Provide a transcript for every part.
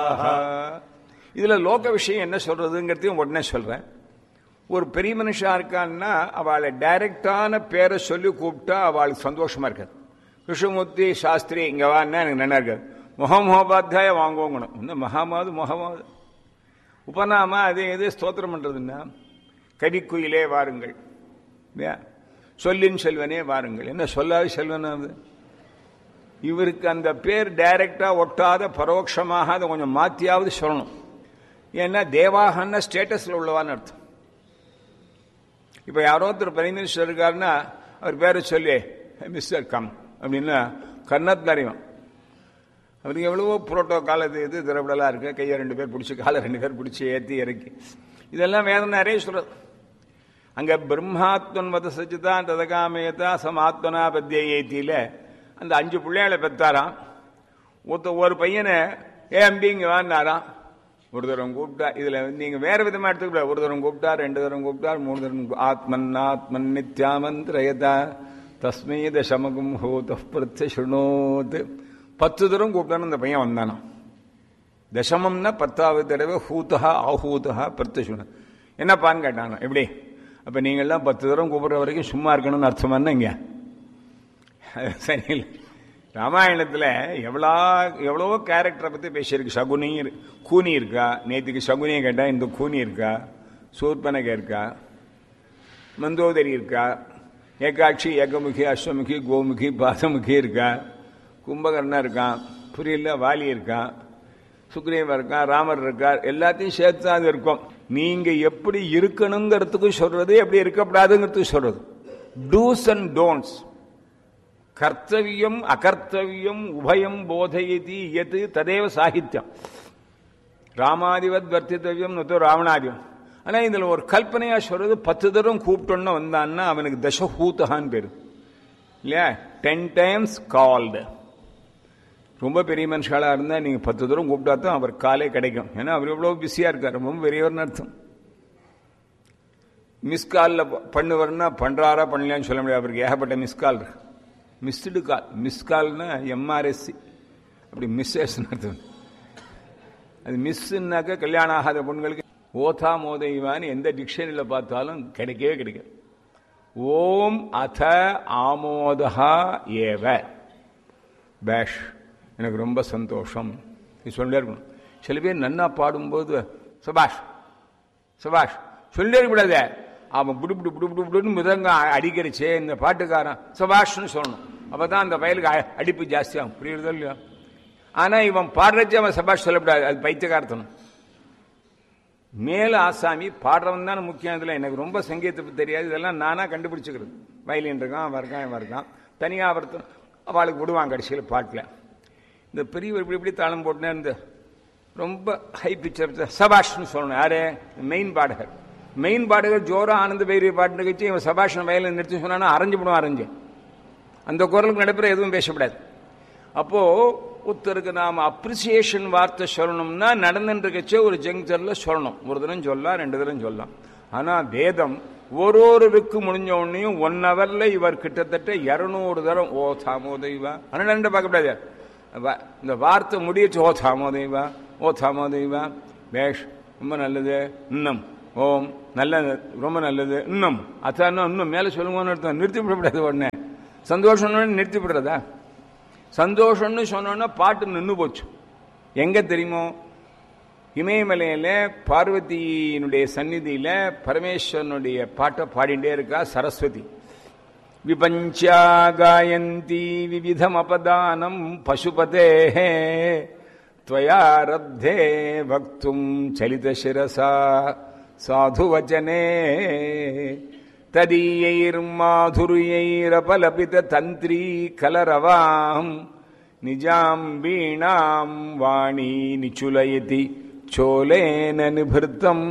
இதுல லோக விஷயம் என்ன சொல்றதுங்கிறதையும் உடனே சொல்றேன் ஒரு பெரிய மனுஷா இருக்கான்னா அவளை டைரக்டான பேரை சொல்லி கூப்பிட்டா அவளுக்கு சந்தோஷமா இருக்காது கிருஷ்ணமூர்த்தி சாஸ்திரி இங்க வான்னா எனக்கு நல்லா இருக்காது முகமோபாத்தியாய வாங்குவோங்கணும் இன்னும் மகாமாவது முகமாவது உபநாம அதே இது ஸ்தோத்திரம் பண்றதுன்னா கரிக்குயிலே வாருங்கள் இல்லையா சொல்லின் செல்வனே வாருங்கள் என்ன சொல்லாத செல்வனா அது இவருக்கு அந்த பேர் டைரக்டா ஒட்டாத பரோட்சமாக அதை கொஞ்சம் மாத்தியாவது சொல்லணும் ஏன்னா தேவாகன்னா ஸ்டேட்டஸ்ல உள்ளவான்னு அர்த்தம் இப்ப யாரோ ஒருத்தர் பிரைம் மினிஸ்டர் இருக்காருன்னா அவர் பேரை சொல்லி மிஸ்டர் கம் அப்படின்னா கர்ணத்தில் அறிவான் அவருக்கு எவ்வளவோ புரோட்டோகால் இது இது திரவிடலாம் இருக்கு கையை ரெண்டு பேர் பிடிச்சி காலை ரெண்டு பேர் பிடிச்சி ஏற்றி இறக்கி இதெல்லாம் வேதம் நிறைய சொல்றது அங்க பிரம்மாத்மன் வத சச்சிதான் ததகாமயதா சமாத்மனா பத்திய ஏத்தியில அந்த அஞ்சு பிள்ளைகளை பெற்றாராம் ஒருத்த ஒரு பையனை ஏ அம்பிங்க வான்னாராம் ஒரு தரம் கூப்பிட்டா இதுல நீங்க வேற விதமா எடுத்துக்கூடாது ஒரு தரம் கூப்பிட்டா ரெண்டு தரம் கூப்பிட்டா மூணு தரம் கூ- ஆத்மன் ஆத்மன் நித்யாமந்திரயதா தஸ்மை தசமகம் ஹோத பிரத்யசுணோத் பத்து தரம் கூப்பிட்டான்னு அந்த பையன் வந்தானாம் தசமம்னா பத்தாவது தடவை ஹூதா ஆஹூதா பிரத்யசுண என்னப்பான்னு கேட்டாங்க எப்படி அப்ப நீங்கள்லாம் பத்து தரம் கூப்பிடுற வரைக்கும் சும்மா இருக்கணும்னு அர்த்தம் என்ன இங்க சரியில்லை ராமாயணத்துல எவ்வளோ எவ்வளவோ கேரக்டரை பத்தி பேசியிருக்கு சகுனி இரு- கூனி இருக்கா நேத்துக்கு சகுனியை கேட்டா இந்த கூனி இருக்கா சூர்பனக இருக்கா மந்தோதரி இருக்கா ஏகாட்சி ஏகமுகி அஸ்வமுகி கோமுகி பாதமுகி இருக்கா கும்பகர்ணா இருக்கான் புரியல வாலி இருக்கான் சுக்ரீவன் இருக்கான் ராமர் இருக்கார் எல்லாத்தையும் சேர்த்து தான் அது இருக்கும் நீங்க எப்படி இருக்கணுங்கிறதுக்கும் சொல்றது எப்படி இருக்கக்கூடாதுங்கிறதுக்கும் சொல்றது டூஸ் அண்ட் டோன்ட்ஸ் கர்த்தவியம் அகர்த்தவியம் உபயம் போதயதி எது ததேவ சாகித்யம் ராமாதிவத் வர்த்தித்தவியம் நொத்து ராவணாதிவம் ஆனா இதுல ஒரு கல்பனையா சொல்றது பத்து தரம் கூப்பிட்டோன்னு வந்தான்னா அவனுக்கு தசஹூத்தகான்னு பேரு இல்லையா டென் டைம்ஸ் கால்டு ரொம்ப பெரிய மனுஷாலா இருந்தா நீங்க பத்து தூரம் கூப்பிட்டா தான் அவர் காலே கிடைக்கும் ஏன்னா அவர் எவ்வளவு பிஸியா இருக்கார் ரொம்ப பெரியவர்னு அர்த்தம் மிஸ் காலில் பண்ணுவார்னா பண்றாரா பண்ணலையான்னு சொல்ல முடியாது அவருக்கு ஏகப்பட்ட மிஸ் கால் இருக்கு மிஸ்டு கால் மிஸ் கால்னா எம்ஆர்எஸ்சி அப்படி மிஸ்ஸஸ் அர்த்தம் அது மிஸ்ஸுன்னாக்க கல்யாணம் ஆகாத பொண்ணுங்களுக்கு ஓதா மோதைவான்னு எந்த டிக்ஷனரியில் பார்த்தாலும் கிடைக்கவே கிடைக்காது ஓம் அத ஆமோதா ஏவ பேஷ் எனக்கு ரொம்ப சந்தோஷம் இது சொல்லிட்டே இருக்கணும் சில பேர் நன்னா பாடும்போது சுபாஷ் சுபாஷ் சொல்லிட்டே இருக்கக்கூடாது அவன் புடு புடு புடு புடு புடுன்னு மிதங்க அடிக்கிறச்சே இந்த பாட்டுக்காரன் சுபாஷ்னு சொல்லணும் அப்பதான் அந்த பயலுக்கு அ- அடிப்பு ஜாஸ்தியாகும் புரியுறதோ இல்லையா ஆனா இவன் பாடுறச்சே அவன் சபாஷ் சொல்லக்கூடாது அது பைத்தியகார்த்தனம் மேல ஆசாமி பாடுறவன் தானே முக்கியம் இதுல எனக்கு ரொம்ப சங்கீதத்தை பத்தி தெரியாது இதெல்லாம் நானா கண்டுபிடிச்சுக்கிறது வயலின் இருக்கான் அவன் இருக்கான் இவன் இருக்கான் தனியா ஒருத்தன் அவளுக்கு விடுவான் கடைசியில் பாட்டில் இந்த பெரியவர் இப்படி இப்படி தாளம் போட்டுனே இருந்து ரொம்ப ஹை பிக்சர் சபாஷ்னு சொல்லணும் யாரு மெயின் பாடகர் மெயின் பாடகர் ஜோரா ஆனந்த பைரவி பாட்டு வச்சு இவன் சபாஷன் வயலில் நிறுத்தி சொன்னானா அரைஞ்சு விடுவான் அரைஞ்சு அந்த குரலுக்கு நடைபெற எதுவும் பேசப்படாது அப்போ ஒருத்தருக்கு நாம அப்ரிசியேஷன் வார்த்தை சொல்லணும்னா நடந்துட்டு இருக்கச்சே ஒரு ஜங்ஷன்ல சொல்லணும் ஒரு தரம் சொல்லலாம் ரெண்டு தரம் சொல்லலாம் ஆனா வேதம் ஒரு ஒருவருக்கு முடிஞ்ச உடனேயும் ஒன் ஹவர்ல இவர் கிட்டத்தட்ட இருநூறு தரம் ஓ தாமோ தெய்வா பன்னெண்டு பார்க்கக்கூடாது வ- இந்த வார்த்தை முடியச்சு ஓ தாமோ தெய்வா ஓ தாமோ தெய்வா பேஷ் ரொம்ப நல்லது இன்னும் ஓம் நல்லது ரொம்ப நல்லது இன்னும் அதான் இன்னும் மேலே சொல்லுங்கன்னு அர்த்தம் நிறுத்தி விடக்கூடாது உடனே சந்தோஷம்னு நிறுத்தி விடுறதா சந்தோஷம்னு சொன்னோன்னா பாட்டு நின்று போச்சு எங்க தெரியுமோ இமயமலையில பார்வதியினுடைய சந்நிதியில பரமேஸ்வரனுடைய பாட்டை பாடிண்டே இருக்கா சரஸ்வதி விபஞ்சா காயந்தி விவிதமபதானம் பசுபதே त्वया रब्धे वक्तुम् चलितशिरसा साधुवचने तदीयैर्माधुर्यैरपलपिततन्त्री कलरवाम् निजाम् वीणाम् वाणी निचुलयति चोलेन निभृतम्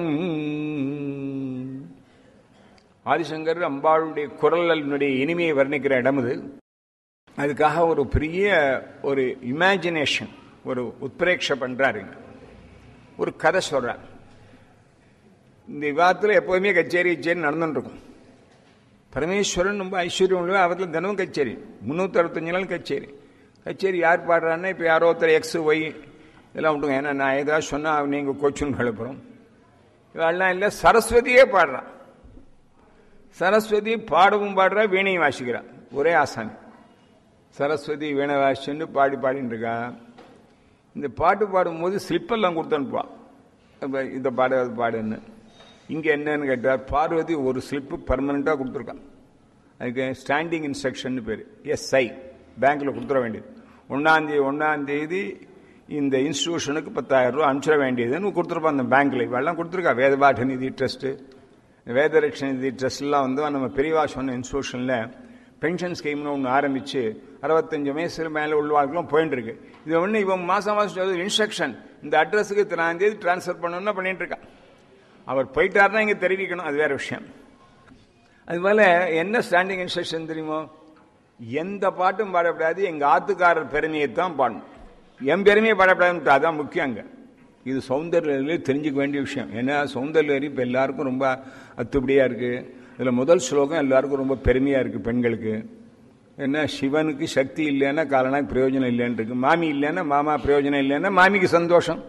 ஆதிசங்கர் அம்பாளுடைய குரலினுடைய இனிமையை வர்ணிக்கிற இடம் இது அதுக்காக ஒரு பெரிய ஒரு இமேஜினேஷன் ஒரு உத்பிரேட்ச பண்றாருங்க ஒரு கதை சொல்றார் இந்த விவாதத்தில் எப்போதுமே கச்சேரி கச்சேரி நடந்துட்டு இருக்கும் பரமேஸ்வரன் ரொம்ப ஐஸ்வர்யம் உள்ள அவத்தில் தினமும் கச்சேரி முந்நூற்றி அறுபத்தஞ்சு நாள் கச்சேரி கச்சேரி யார் பாடுறான்னா இப்போ யாரோ ஒருத்தர் எக்ஸ் ஒய் இதெல்லாம் விட்டுங்க ஏன்னா நான் ஏதாவது சொன்னால் நீங்கள் கொச்சுன்னு கிளப்புறோம் இவெல்லாம் இல்லை சரஸ்வதியே பாடுறான் சரஸ்வதி பாடவும் பாடுறா வீணையும் வாசிக்கிறா ஒரே ஆசாமி சரஸ்வதி வீணை வாசிச்சுன்னு பாடி பாடின்னு இருக்கா இந்த பாட்டு பாடும்போது ஸ்லிப்பெல்லாம் கொடுத்து அனுப்புவான் அப்ப இந்த பாடு அது பாடுன்னு இங்கே என்னன்னு கேட்டால் பார்வதி ஒரு ஸ்லிப்பு பர்மனெண்ட்டாக கொடுத்துருக்கான் அதுக்கு ஸ்டாண்டிங் இன்ஸ்ட்ரக்ஷன் பேர் எஸ்ஐ பேங்க்கில் கொடுத்துட வேண்டியது ஒன்றாந்தேதி ஒன்றாந்தேதி இந்த இன்ஸ்டியூஷனுக்கு பத்தாயிரம் ரூபா அனுப்பிச்சிட வேண்டியதுன்னு கொடுத்துருப்பான் அந்த பேங்க்கில் இவெல்லாம் கொடுத்துருக்கா வேதபாட்ட நிதி ட்ரஸ்ட்டு வேதரட்சண நிதி ட்ரஸ்ட்லாம் வந்து நம்ம பெரியவா சொன்ன இன்ஸ்டியூஷனில் பென்ஷன் ஸ்கீம்னு ஒன்று ஆரம்பித்து அறுபத்தஞ்சு வயசுல மேலே உள்ளவாளுக்கெல்லாம் போயிட்டு இருக்கு இது ஒன்று இவன் மாதம் மாதம் இன்ஸ்ட்ரக்ஷன் இந்த அட்ரஸுக்கு இத்தனாம் தேதி ட்ரான்ஸ்ஃபர் பண்ணணும்னு பண்ணிட்டு இருக்கான் அவர் போயிட்டாருன்னா இங்கே தெரிவிக்கணும் அது வேற விஷயம் அதுபோல என்ன ஸ்டாண்டிங் இன்ஸ்ட்ரக்ஷன் தெரியுமோ எந்த பாட்டும் பாடப்படாது எங்கள் ஆத்துக்காரர் பெருமையை தான் பாடணும் என் பெருமையை பாடப்படாதுன்னு அதான் முக்கியம் அங்கே இது சௌந்தர்யிலே தெரிஞ்சுக்க வேண்டிய விஷயம் ஏன்னா சௌந்தர்யரி இப்போ எல்லாருக்கும் ரொம்ப அத்துப்படியாக இருக்குது இதில் முதல் ஸ்லோகம் எல்லாருக்கும் ரொம்ப பெருமையாக இருக்குது பெண்களுக்கு என்ன சிவனுக்கு சக்தி இல்லைன்னா காலனாக்கு பிரயோஜனம் இல்லைன்னு இருக்கு மாமி இல்லைன்னா மாமா பிரயோஜனம் இல்லைன்னா மாமிக்கு சந்தோஷம்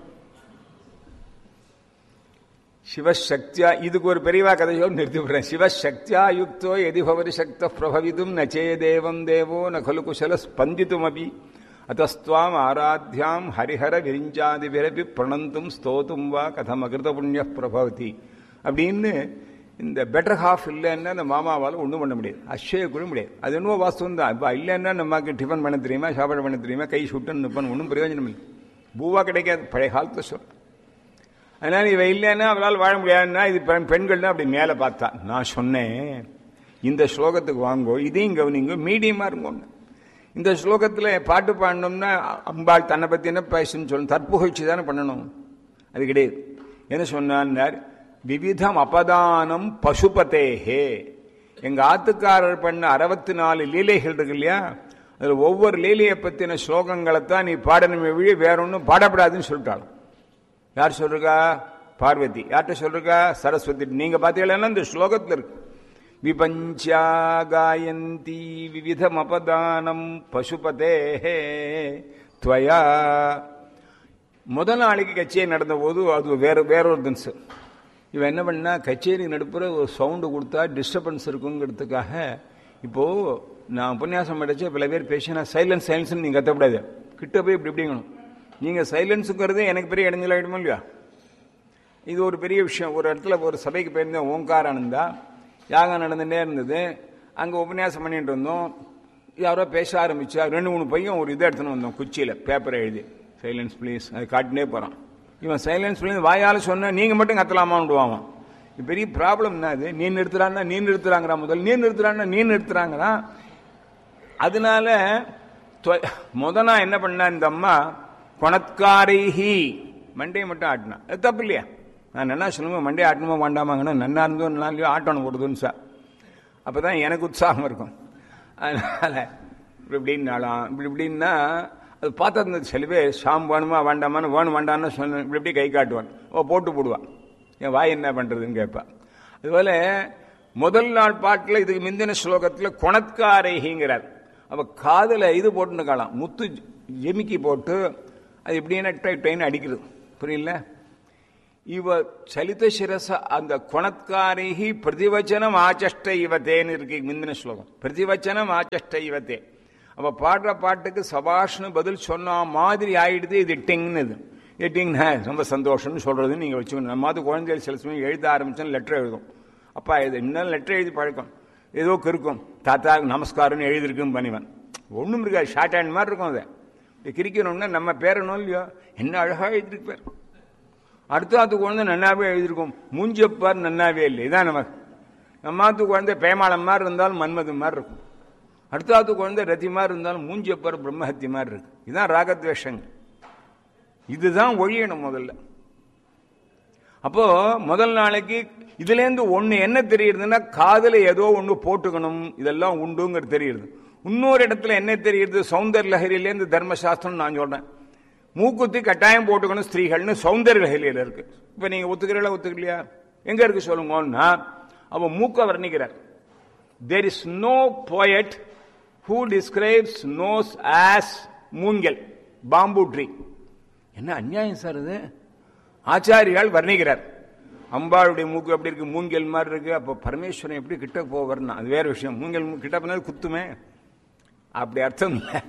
சிவசக்தியா இதுக்கு ஒரு பெரியவா கதையோடு நிறுத்தி விடுறேன் சிவசக்தியா யுக்தோ எதி பவதி சக்த பிரபவிதும் நச்சே தேவம் தேவோ ந கலு குசல ஸ்பந்தித்துமபி அத்தஸ்துவாம் ஆராத்தியாம் ஹரிஹர விரிஞ்சாதி விரபி பிரணந்தும் ஸ்தோத்தும் வா கதம் அகிருத புண்ணிய பிரபவதி அப்படின்னு இந்த பெட்டர் ஹாஃப் இல்லைன்னா அந்த மாமாவால் ஒன்றும் பண்ண முடியாது அஷய கூட முடியாது அது என்னவோ வாஸ்தவம் தான் இப்போ இல்லைன்னா நமக்கு டிஃபன் பண்ண தெரியுமா சாப்பாடு பண்ண தெரியுமா கை சுட்டுன்னு நிற்பன் ஒன்றும் பிரயோஜனம் இல்லை பூவா கிடைக்காது பழைய காலத்தை சொல் அதனால இவ இல்லைன்னா அவளால் வாழ முடியாதுன்னா இது பெண்கள் தான் அப்படி மேலே பார்த்தா நான் சொன்னேன் இந்த ஸ்லோகத்துக்கு வாங்கோ இதையும் கவனிங்க மீடியமா இருங்கன்னு இந்த ஸ்லோகத்தில் பாட்டு பாடணும்னா அம்பாள் தன்னை பற்றி என்ன பேசுன்னு சொல்லணும் தற்புகழ்ச்சி தானே பண்ணணும் அது கிடையாது என்ன சொன்னார் விவிதம் அபதானம் பசுபதேஹே எங்க ஆத்துக்காரர் பண்ண அறுபத்தி நாலு லீலைகள் இருக்கு இல்லையா அதுல ஒவ்வொரு லீலையை பத்தின ஸ்லோகங்களை தான் நீ பாடணுமே விழி வேற ஒன்றும் பாடப்படாதுன்னு சொல்லிட்டாள் யார் சொல்றா பார்வதி யார்கிட்ட சொல்றா சரஸ்வதி நீங்க பார்த்தீங்கன்னா இந்த ஸ்லோகத்தில் இருக்கு விபஞ்சா காயந்தி விவிதம் அபதானம் பசுபதே துவயா முதல் நாளைக்கு கச்சேரி நடந்த போது அது வேற வேறொரு தின்ஸ் இவன் என்ன பண்ணா கச்சேரி நடுப்புற ஒரு சவுண்டு கொடுத்தா டிஸ்டர்பன்ஸ் இருக்குங்கிறதுக்காக இப்போ நான் உபன்யாசம் படிச்சு பல பேர் பேசினா சைலன்ஸ் சைலன்ஸ் நீங்க கத்தப்படாது கிட்ட போய் இப்படி இப்படிங்கணும் நீங்க சைலன்ஸுங்கிறது எனக்கு பெரிய இடைஞ்சலாயிடுமோ இல்லையா இது ஒரு பெரிய விஷயம் ஒரு இடத்துல ஒரு சபைக்கு போயிருந்தேன் ஓங்காரானந்தா யாகம் நடந்துட்டே இருந்தது அங்கே உபன்யாசம் பண்ணிட்டு இருந்தோம் யாரோ பேச ஆரம்பிச்சா ரெண்டு மூணு பையன் ஒரு இதை எடுத்துன்னு வந்தோம் குச்சியில் பேப்பரை எழுதி சைலன்ஸ் ப்ளீஸ் அது காட்டினே போகிறான் இவன் சைலன்ஸ் ப்ளீஸ் வாயால் சொன்ன நீங்கள் மட்டும் கத்தலாமான்டுவான் இது பெரிய ப்ராப்ளம் என்ன அது நீ நிறுத்துறான்னா நீ நிறுத்துறாங்கிறா முதல் நீ நிறுத்துறான்னா நீ நிறுத்துறாங்கிறான் அதனால முத நான் என்ன பண்ண இந்த அம்மா கொணத்காரைஹி மண்டையை மட்டும் ஆட்டினா அது தப்பு இல்லையா நான் என்ன சொல்லுவேன் மண்டே ஆட்டணுமா வேண்டாமாங்கண்ணா நன்னா இருந்தோ நாளையோ ஆட்டணும் போடுதுன்னு சார் அப்போ தான் எனக்கு உற்சாகம் இருக்கும் அதனால் இப்படி இப்படின்னாலாம் இப்படி இப்படின்னா அது பார்த்தா இருந்தது சில பேர் ஷாம்பு வேணுமா வேண்டாமான்னு வேணும் வேண்டாம்னு சொன்ன இப்படி இப்படி கை காட்டுவான் ஓ போட்டு போடுவான் என் வாய் என்ன பண்ணுறதுன்னு கேட்பான் அதுபோல் முதல் நாள் பாட்டில் இதுக்கு முந்தின ஸ்லோகத்தில் குணத்காரைங்கிறார் அவ காதில் இது போட்டுன்னு காலாம் முத்து ஜெமிக்கி போட்டு அது இப்படியே டை டைன்னு அடிக்கிறது புரியல இவ சலித சிரச அந்த குணத்காரிகி பிரதிவச்சனம் ஆச்சஷ்ட இவத்தேன்னு இருக்கு முந்தின ஸ்லோகம் பிரதிவச்சனம் ஆச்சஷ்ட இவத்தே அவ பாடுற பாட்டுக்கு சபாஷ்னு பதில் சொன்ன மாதிரி ஆயிடுது இது டிங்னு இது டிங்னா ரொம்ப சந்தோஷம்னு சொல்றதுன்னு நீங்க வச்சுக்கணும் நம்ம அது குழந்தைகள் சில சமயம் எழுத ஆரம்பிச்சோன்னு லெட்டர் எழுதும் அப்பா இது இன்னும் லெட்டர் எழுதி பழக்கம் ஏதோ இருக்கும் தாத்தா நமஸ்காரம்னு எழுதிருக்குன்னு பண்ணிவன் ஒன்றும் இருக்காது ஷார்ட் ஹேண்ட் மாதிரி இருக்கும் அதை கிரிக்கணும்னா நம்ம பேரணும் இல்லையோ என்ன அழகாக எழுதிருப்பார் அடுத்தாத்து குழந்தை நன்னாவே எழுதியிருக்கும் மூஞ்சப்பார் நன்னாவே இல்லை இதான் நம்ம நம்மாத்து குழந்தை பேமாளம் மாதிரி இருந்தாலும் மன்மது மாதிரி இருக்கும் அடுத்தாத்து குழந்தை ரத்தி மாதிரி இருந்தாலும் மூஞ்சப்பார் பிரம்மஹத்தி மாதிரி இருக்கு இதுதான் ராகத்வேஷங்க இதுதான் ஒழியணும் முதல்ல அப்போ முதல் நாளைக்கு இதுலேருந்து ஒன்று என்ன தெரியுதுன்னா காதில் ஏதோ ஒன்று போட்டுக்கணும் இதெல்லாம் உண்டுங்கிறது தெரியுது இன்னொரு இடத்துல என்ன தெரியுது சௌந்தர் லஹரியிலேருந்து தர்மசாஸ்திரம் நான் சொல்றேன் மூக்குத்தி கட்டாயம் போட்டுக்கணும் ஸ்திரீகள்னு சௌந்தர் லஹரியில் இருக்கு இப்போ நீங்க ஒத்துக்கிறீங்களா ஒத்துக்கலையா எங்க இருக்கு சொல்லுங்கன்னா அவ மூக்க வர்ணிக்கிறார் there is no poet who describes nose as மூங்கல் பாம்பு ட்ரீ என்ன அநியாயம் சார் இது ஆச்சாரியால் வர்ணிக்கிறார் அம்பாளுடைய மூக்கு எப்படி இருக்கு மூங்கல் மாதிரி இருக்கு அப்போ பரமேஸ்வரன் எப்படி கிட்ட போவர்னா அது வேற விஷயம் மூங்கல் மூ- கிட்ட போனது குத்துமே அப்படி அர்த்தம் இல்லை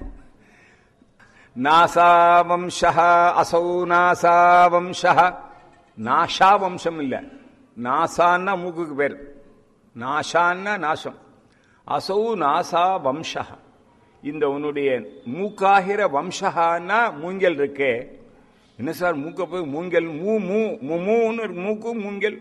நாசா வம்சா அசௌ நாசா வம்சா நாஷா வம்சம் இல்ல நாசான்னா மூக்குக்கு பேர் நாஷான்னா நாசம் அசௌ நாசா வம்சா இந்த உன்னுடைய மூக்காகிற வம்சகான்னா மூங்கல் இருக்கே என்ன சார் மூக்க போய் மூங்கல் மூ மூ மூ மூன்னு இருக்கு மூக்கு மூங்கல்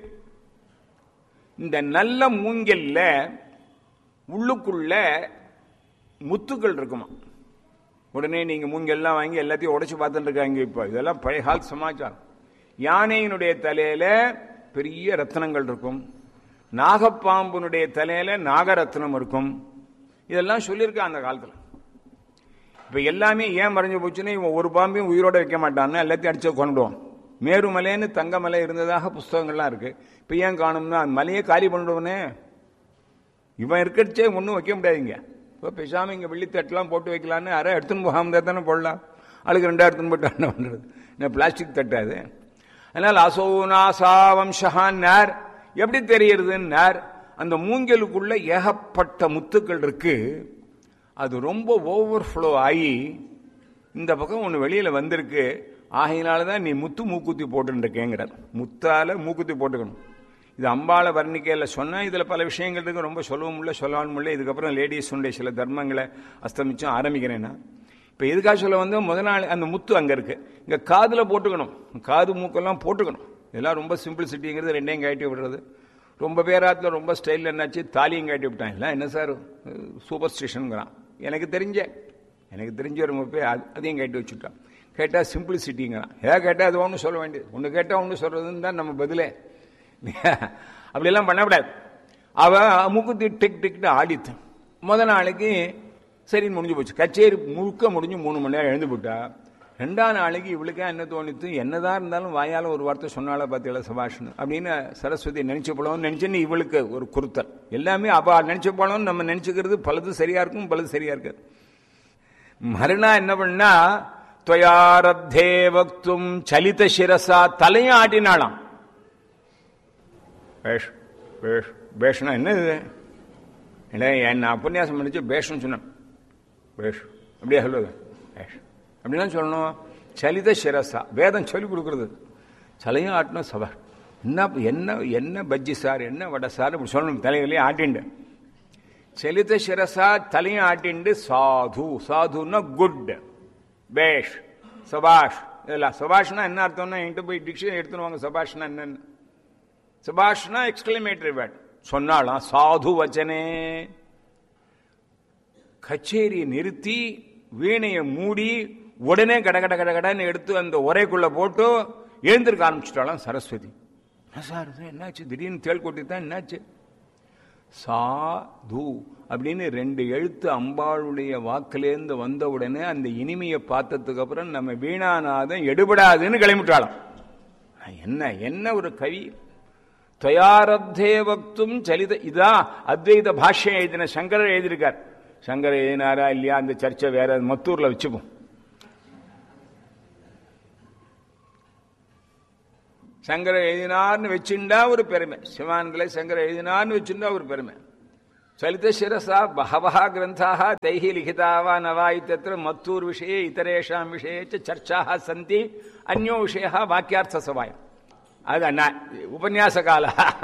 இந்த நல்ல மூங்கல்ல உள்ளுக்குள்ள முத்துக்கள் இருக்குமா உடனே நீங்க மூங்கெல்லாம் வாங்கி எல்லாத்தையும் உடைச்சு பார்த்துட்டு இருக்காங்க இப்போ இதெல்லாம் பழைய கால சமாச்சாரம் யானையினுடைய தலையில பெரிய ரத்னங்கள் இருக்கும் நாகப்பாம்புனுடைய தலையில நாகரத்னம் இருக்கும் இதெல்லாம் சொல்லியிருக்கான் அந்த காலத்துல இப்ப எல்லாமே ஏன் மறைஞ்சு போச்சுன்னா இவன் ஒரு பாம்பையும் உயிரோட வைக்க மாட்டான்னு எல்லாத்தையும் அடிச்சு கொண்டுடுவான் மேருமலைன்னு தங்கமலை இருந்ததாக புஸ்தகங்கள்லாம் இருக்கு இப்ப ஏன் காணும்னா அந்த மலையை காலி பண்ணிடுவனே இவன் இருக்கிறச்சே ஒன்றும் வைக்க முடியாதுங்க இப்போ பேசாமல் இங்கே வெள்ளித்தட்டெலாம் போட்டு வைக்கலான்னு அரை எடுத்துன்னு போகாம தானே போடலாம் அதுக்கு ரெண்டா எடுத்துன்னு போட்டு என்ன பண்ணுறது என்ன பிளாஸ்டிக் தட்டாது அதனால் அசோநாசா வம்சகான்னார் எப்படி தெரியறதுன்னார் அந்த மூங்கலுக்குள்ள ஏகப்பட்ட முத்துக்கள் இருக்கு அது ரொம்ப ஓவர்ஃப்ளோ ஆகி இந்த பக்கம் ஒன்று வெளியில் வந்திருக்கு ஆகையினால தான் நீ முத்து மூக்குத்தி போட்டுருக்கேங்கிறார் முத்தால மூக்குத்தி போட்டுக்கணும் இது அம்பாளை வர்ணிக்கையில் சொன்னால் இதில் பல விஷயங்கள் இருக்கு ரொம்ப சொல்லவும் முடியல சொல்லவும் முடியல இதுக்கப்புறம் லேடிஸுடைய சில தர்மங்களை அஸ்தமிச்சும் ஆரம்பிக்கிறேன்னா இப்போ எதுக்காக சொல்ல வந்து முத நாள் அந்த முத்து அங்கே இருக்கு இங்கே காதில் போட்டுக்கணும் காது மூக்கெல்லாம் போட்டுக்கணும் இதெல்லாம் ரொம்ப சிம்பிளிசிட்டிங்கிறது ரெண்டையும் கட்டி விடுறது ரொம்ப பேராத்தில் ரொம்ப ஸ்டைலில் என்னாச்சு தாலியும் கட்டி விட்டான் இல்லை என்ன சார் சூப்பர் ஸ்டேஷனுங்கிறான் எனக்கு தெரிஞ்ச எனக்கு தெரிஞ்ச ஒரு முப்பே அதையும் கட்டி வச்சுட்டான் கேட்டால் சிம்பிளிசிட்டிங்கிறான் ஏதாவது கேட்டால் அது ஒன்று சொல்ல வேண்டியது ஒன்று கேட்டால் ஒன்று சொல்கிறதுன்னு தான் நம்ம பதிலே அப்படியெல்லாம் பண்ணக்கூடாது அவ மூக்குத்தி டிக் டிக்னு ஆடித்தான் முத நாளைக்கு சரி முடிஞ்சு போச்சு கச்சேரி முழுக்க முடிஞ்சு மூணு மணி நேரம் எழுந்து போட்டா ரெண்டாம் நாளைக்கு இவளுக்கே என்ன தோணித்து என்னதான் இருந்தாலும் வாயால் ஒரு வார்த்தை சொன்னால பார்த்தீங்களா சபாஷன் அப்படின்னு சரஸ்வதி நினைச்சு போலவும் நினைச்சுன்னு இவளுக்கு ஒரு குறுத்தல் எல்லாமே அவ நினைச்சு போலவும் நம்ம நினைச்சுக்கிறது பலது சரியா இருக்கும் பலது சரியா இருக்காது மறுநாள் என்ன பண்ணா துவயாரத்தே வக்தும் சலித சிரசா தலையும் ஆட்டினாளாம் பேஷ் பேஷ் பேஷ்னா என்ன இது இல்லை என்ன உபன்யாசம் பண்ணிச்சு பேஷ்னு சொன்னேன் பேஷ் அப்படியே சொல்லுவது பேஷ் அப்படிலாம் சொல்லணும் சலித சிரசா வேதம் சொல்லிக் கொடுக்குறது சலையும் ஆட்டணும் சபா என்ன என்ன என்ன பஜ்ஜி சார் என்ன வடை சார் இப்படி சொல்லணும் தலைகளையும் ஆட்டிண்டு சலித சிரசா தலையும் ஆட்டிண்டு சாது சாதுன்னா குட் பேஷ் சபாஷ் இதெல்லாம் சபாஷ்னா என்ன அர்த்தம்னா என்கிட்ட போய் டிக்ஷனரி எடுத்துன்னு வாங்க சபாஷ்னா என்னன்னு சபாஷ்னா எக்ஸ்கிளமேட்டரி வேர்ட் சொன்னாலாம் சாது வச்சனே கச்சேரியை நிறுத்தி வீணையை மூடி உடனே கட கட கட கடன்னு எடுத்து அந்த உரைக்குள்ள போட்டு எழுந்திருக்க ஆரம்பிச்சிட்டாலாம் சரஸ்வதி என்ன சார் இது என்னாச்சு திடீர்னு தேள் கொட்டி தான் என்னாச்சு சா து அப்படின்னு ரெண்டு எழுத்து அம்பாளுடைய வாக்கிலேருந்து வந்த உடனே அந்த இனிமையை பார்த்ததுக்கு அப்புறம் நம்ம வீணாநாதம் எடுபடாதுன்னு கிளம்பிட்டாளாம் என்ன என்ன ஒரு கவி துவயாரத்தே வக்தும் சலித இதான் அத்வைத பாஷ்யம் எழுதின சங்கரர் எழுதியிருக்கார் சங்கர் எழுதினாரா இல்லையா அந்த சர்ச்சை வேற மத்தூர்ல வச்சுப்போம் சங்கர எழுதினார்னு வச்சுண்டா ஒரு பெருமை சிவானந்தில சங்கர எழுதினார்னு வச்சுண்டா ஒரு பெருமை சலித சிரசா பகவா கிரந்தாக தைஹி லிகிதாவா நவா இத்தத்திர மத்தூர் விஷயே இதரேஷாம் விஷயே சர்ச்சாக சந்தி அந்யோ விஷய வாக்கியார்த்த சவாயம் அது அண்ணா உபன்யாச கால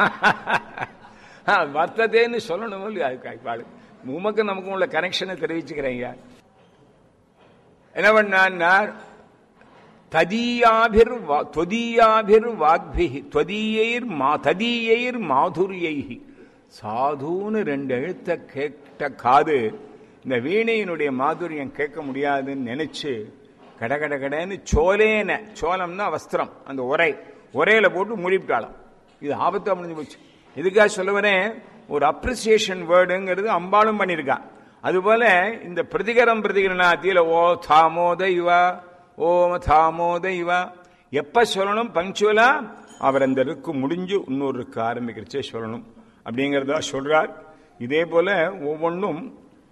வர்த்ததேன்னு சொல்லணும் இல்லையா அதுக்கு உமக்கு நமக்கும் உள்ள கனெக்ஷனை தெரிவிச்சுக்கிறேங்க என்ன பண்ணார் ததீயாபிர் தொதீயாபிர் வாக்பி தொதீயைர் மா ததீயைர் மாதுரியை சாதுன்னு ரெண்டு எழுத்த கேட்ட காது இந்த வீணையினுடைய மாதுரியம் கேட்க முடியாதுன்னு நினைச்சு கட கட கடன்னு சோலேன சோளம்னா வஸ்திரம் அந்த உரை உரையில போட்டு மூடிவிட்டாளாம் இது ஆபத்தா முடிஞ்சு போச்சு இதுக்காக சொல்ல வரேன் ஒரு அப்ரிசியேஷன் வேர்டுங்கிறது அம்பாளும் பண்ணியிருக்கா அதுபோல இந்த பிரதிகரம் பிரதிகரணாத்தியில ஓ தாமோத இவா ஓம தாமோத இவா எப்ப சொல்லணும் பங்க்சுவலா அவர் அந்த ருக்கு முடிஞ்சு இன்னொரு ருக்கு ஆரம்பிக்கிறச்சே சொல்லணும் அப்படிங்கிறதா சொல்றார் இதே போல ஒவ்வொன்றும்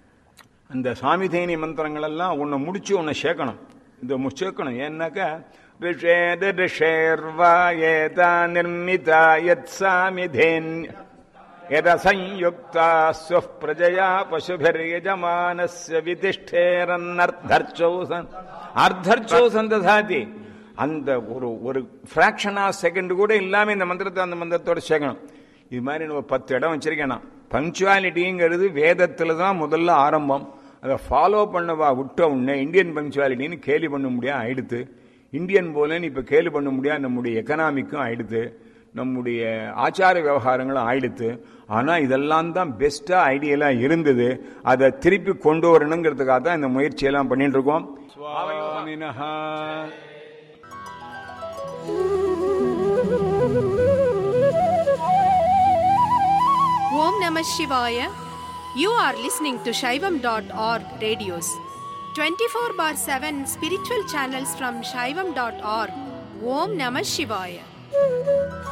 அந்த சாமி தேனி மந்திரங்கள் எல்லாம் ஒன்று முடிச்சு ஒன்று சேர்க்கணும் இந்த சேர்க்கணும் ஏன்னாக்கா ऋषेद ऋषेर्वा एता निर्मिता यत्सामिधेन्य यदसंयुक्ता स्वः प्रजया पशुभिर्यजमानस्य वितिष्ठेरन्नर्धर्चौसन् அர்த்தர்ச்சோசன் ததாதி அந்த ஒரு ஒரு ஃப்ராக்ஷன் ஆஃப் செகண்ட் கூட இல்லாம இந்த மந்திரத்தை அந்த மந்திரத்தோட சேர்க்கணும் இது மாதிரி நம்ம பத்து இடம் வச்சிருக்கேன் நான் பங்க்சுவாலிட்டிங்கிறது வேதத்துல தான் முதல்ல ஆரம்பம் அதை ஃபாலோ பண்ணவா விட்ட உடனே இந்தியன் பங்க்சுவாலிட்டின்னு கேலி பண்ண முடியாது ஆயிடுத்து இந்தியன் போலன்னு இப்போ கேலி பண்ண முடியாது நம்முடைய எக்கனாமிக்கும் ஆயிடுத்து நம்முடைய ஆச்சார விவகாரங்களும் ஆயிடுத்து ஆனால் இதெல்லாம் தான் பெஸ்ட்டாக ஐடியலாக இருந்தது அதை திருப்பி கொண்டு வரணுங்கிறதுக்காக தான் இந்த முயற்சியெல்லாம் பண்ணிட்டு இருக்கோம் சுவாமினஹா Om Namah Shivaya. You are listening to Shaivam.org radios. 24 bar 7 spiritual channels from Shaivam.org. Om Namah Shivaya.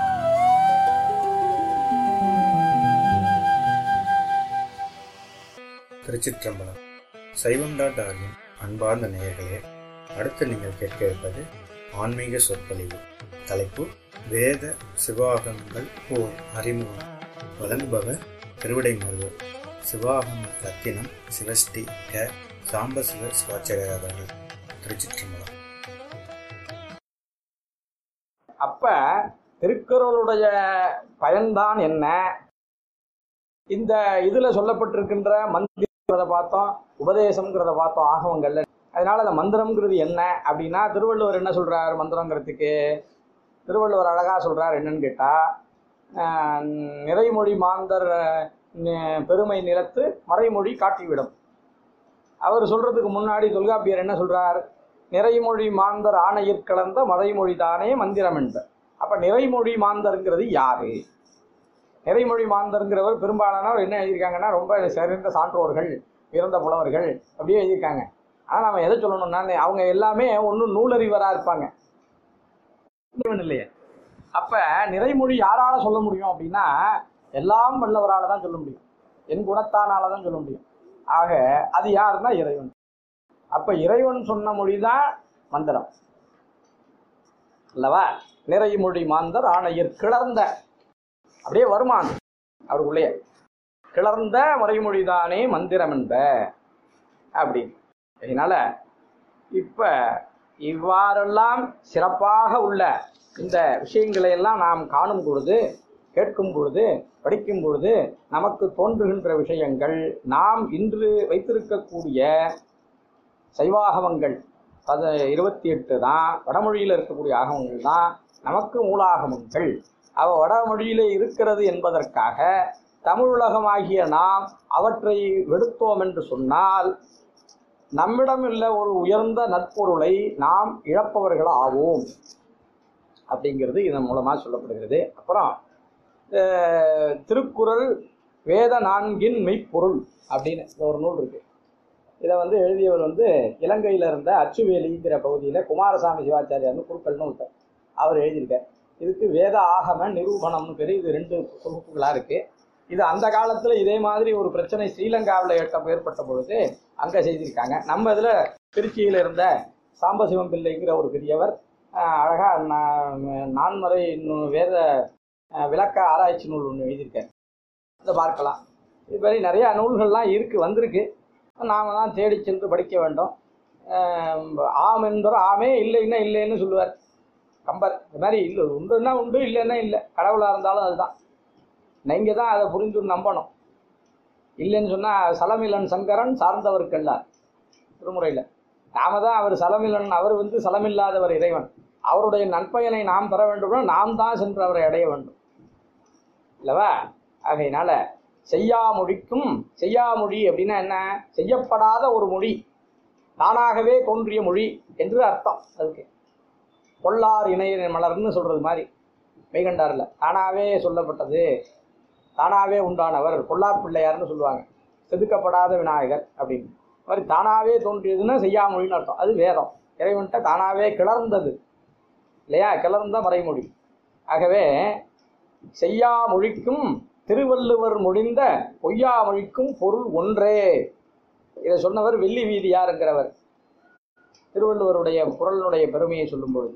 திருச்சிற்றம்பலம் சைவம் டாட் ஆகின் அன்பார்ந்த நேயர்களே அடுத்து நீங்கள் கேட்க இருப்பது ஆன்மீக சொற்பொழிவு தலைப்பு வேத சிவாகமங்கள் ஓர் அறிமுகம் வழங்குபவர் திருவிடைமருதூர் சிவாகம ரத்தினம் சிவஸ்ரீ க சாம்பசிவ சிவாச்சாரியர் அவர்கள் திருச்சிற்றம்பலம் அப்ப திருக்குறளுடைய பயன்தான் என்ன இந்த இதுல சொல்லப்பட்டிருக்கின்ற மந்திரத்தை பார்த்தோம் உபதேசம்ங்கிறத பார்த்தோம் ஆகவங்கள்ல அதனால அந்த மந்திரம்ங்கிறது என்ன அப்படின்னா திருவள்ளுவர் என்ன சொல்றார் மந்திரங்கிறதுக்கு திருவள்ளுவர் அழகா சொல்றார் என்னன்னு கேட்டா ஆஹ், நிறைமொழி மாந்தர் நி- பெருமை நிலத்து மறைமொழி காட்டிவிடும் அவர் சொல்றதுக்கு முன்னாடி தொல்காப்பியர் என்ன சொல்றார் நிறைமொழி மாந்தர் ஆணையிற் கலந்த மறைமொழி தானே மந்திரம் என்பர் அப்ப நிறைமொழி மாந்தர்ங்கிறது யாரு நிறைமொழி மாந்தர்ங்கிறவர் பெரும்பாலானவர் என்ன எழுதியிருக்காங்கன்னா ரொம்ப சிறந்த சான்றோர்கள் இறந்த புலவர்கள் அப்படியே எழுதியிருக்காங்க ஆனா நம்ம எதை சொல்லணும்னா அவங்க எல்லாமே ஒன்றும் நூலறிவரா இருப்பாங்க இறைவன் இல்லையே அப்ப நிறைமொழி யாரால சொல்ல முடியும் அப்படின்னா எல்லாம் வல்லவரால தான் சொல்ல முடியும் என் குணத்தானால தான் சொல்ல முடியும் ஆக அது யாருன்னா இறைவன் அப்ப இறைவன் சொன்ன மொழிதான் மந்திரம் அல்லவா நிறைமொழி மாந்தர் ஆணையர் கிளர்ந்த அப்படியே வருமா அது அவருக்குள்ளே கிளர்ந்த மறைமொழிதானே மந்திரம் என்ப அப்படின்னு அதனால இப்ப இவ்வாறெல்லாம் சிறப்பாக உள்ள இந்த விஷயங்களை எல்லாம் நாம் காணும் பொழுது கேட்கும் பொழுது படிக்கும் பொழுது நமக்கு தோன்றுகின்ற விஷயங்கள் நாம் இன்று வைத்திருக்கக்கூடிய சைவாகமங்கள் அது இருபத்தி எட்டு தான் வடமொழியில் இருக்கக்கூடிய ஆகமங்கள் தான் நமக்கு மூலாகமங்கள் அவ வடமொழியிலே இருக்கிறது என்பதற்காக தமிழுலகமாகிய நாம் அவற்றை வெடுத்தோம் என்று சொன்னால் நம்மிடம் உள்ள ஒரு உயர்ந்த நற்பொருளை நாம் இழப்பவர்கள் ஆவோம் அப்படிங்கிறது இதன் மூலமாக சொல்லப்படுகிறது அப்புறம் அஹ், திருக்குறள் வேத நான்கின் மெய்ப்பொருள் அப்படின்னு இந்த ஒரு நூல் இருக்கு இதை வந்து எழுதியவர் வந்து இலங்கையில் இருந்த அச்சுவேலிங்கிற பகுதியில் குமாரசாமி சிவாச்சாரியார்னு குறுக்கள்னு ஒருத்தர் அவர் எழுதியிருக்கார் இதுக்கு வேத ஆகம நிரூபணம்னு பேர் இது ரெண்டு தொகுப்புகளாக இருக்கு இது அந்த காலத்தில் இதே மாதிரி ஒரு பிரச்சனை ஸ்ரீலங்காவில் ஏற்ற ஏற்பட்ட பொழுது அங்கே செய்திருக்காங்க நம்ம இதில் திருச்சியில் இருந்த சாம்பசிவம் பிள்ளைங்கிற ஒரு பெரியவர் ஆஹ், அழகா நா- நான்மறை நூ- வேத ஆஹ், விளக்க ஆராய்ச்சி நூல் ஒன்று எழுதியிருக்காரு இதை பார்க்கலாம் இது மாதிரி நிறையா நூல்கள்லாம் இருக்கு வந்திருக்கு நாம தான் தேடி சென்று படிக்க வேண்டும் ஆஹ், ஆம் என்பவர் ஆமே இல்லைன்னா இல்லைன்னு சொல்லுவார் கம்பர் இந்த மாதிரி இல்லை உண்டுன்னா உண்டு இல்லைன்னா இல்லை கடவுளாக இருந்தாலும் அதுதான் நீங்கள் தான் அதை புரிந்து நம்பணும் இல்லைன்னு சொன்னால் சலமிலன் சங்கரன் சார்ந்தவருக்கல்லார் திருமுறையில் நாம தான் அவர் சலமிலன் அவர் வந்து சலமில்லாதவர் இறைவன் அவருடைய நற்பயனை நாம் பெற வேண்டும்னா நாம் தான் சென்று அவரை அடைய வேண்டும் இல்லவா ஆகையினால செய்யாமொழிக்கும் செய்யாமொழி அப்படின்னா என்ன செய்யப்படாத ஒரு மொழி தானாகவே தோன்றிய மொழி என்று அர்த்தம் அதுக்கு பொல்லார் இணைய மலர்னு சொல்றது மாதிரி மெய்கண்டாரில் தானாவே சொல்லப்பட்டது தானாவே உண்டானவர் பொல்லார் பிள்ளையார்னு சொல்லுவாங்க செதுக்கப்படாத விநாயகர் அப்படின்னு இந்த மாதிரி தானாவே தோன்றியதுன்னா செய்யாமொழின்னு அர்த்தம் அது வேதம் இறைவன்கிட்ட தானாவே கிளர்ந்தது இல்லையா கிளர்ந்த மறைமொழி ஆகவே செய்யாமொழிக்கும் திருவள்ளுவர் மொழிந்த பொய்யாமொழிக்கும் பொருள் ஒன்றே இதை சொன்னவர் வெள்ளி வீதியாருங்கிறவர் திருவள்ளுவருடைய குரலினுடைய பெருமையை சொல்லும் பொழுது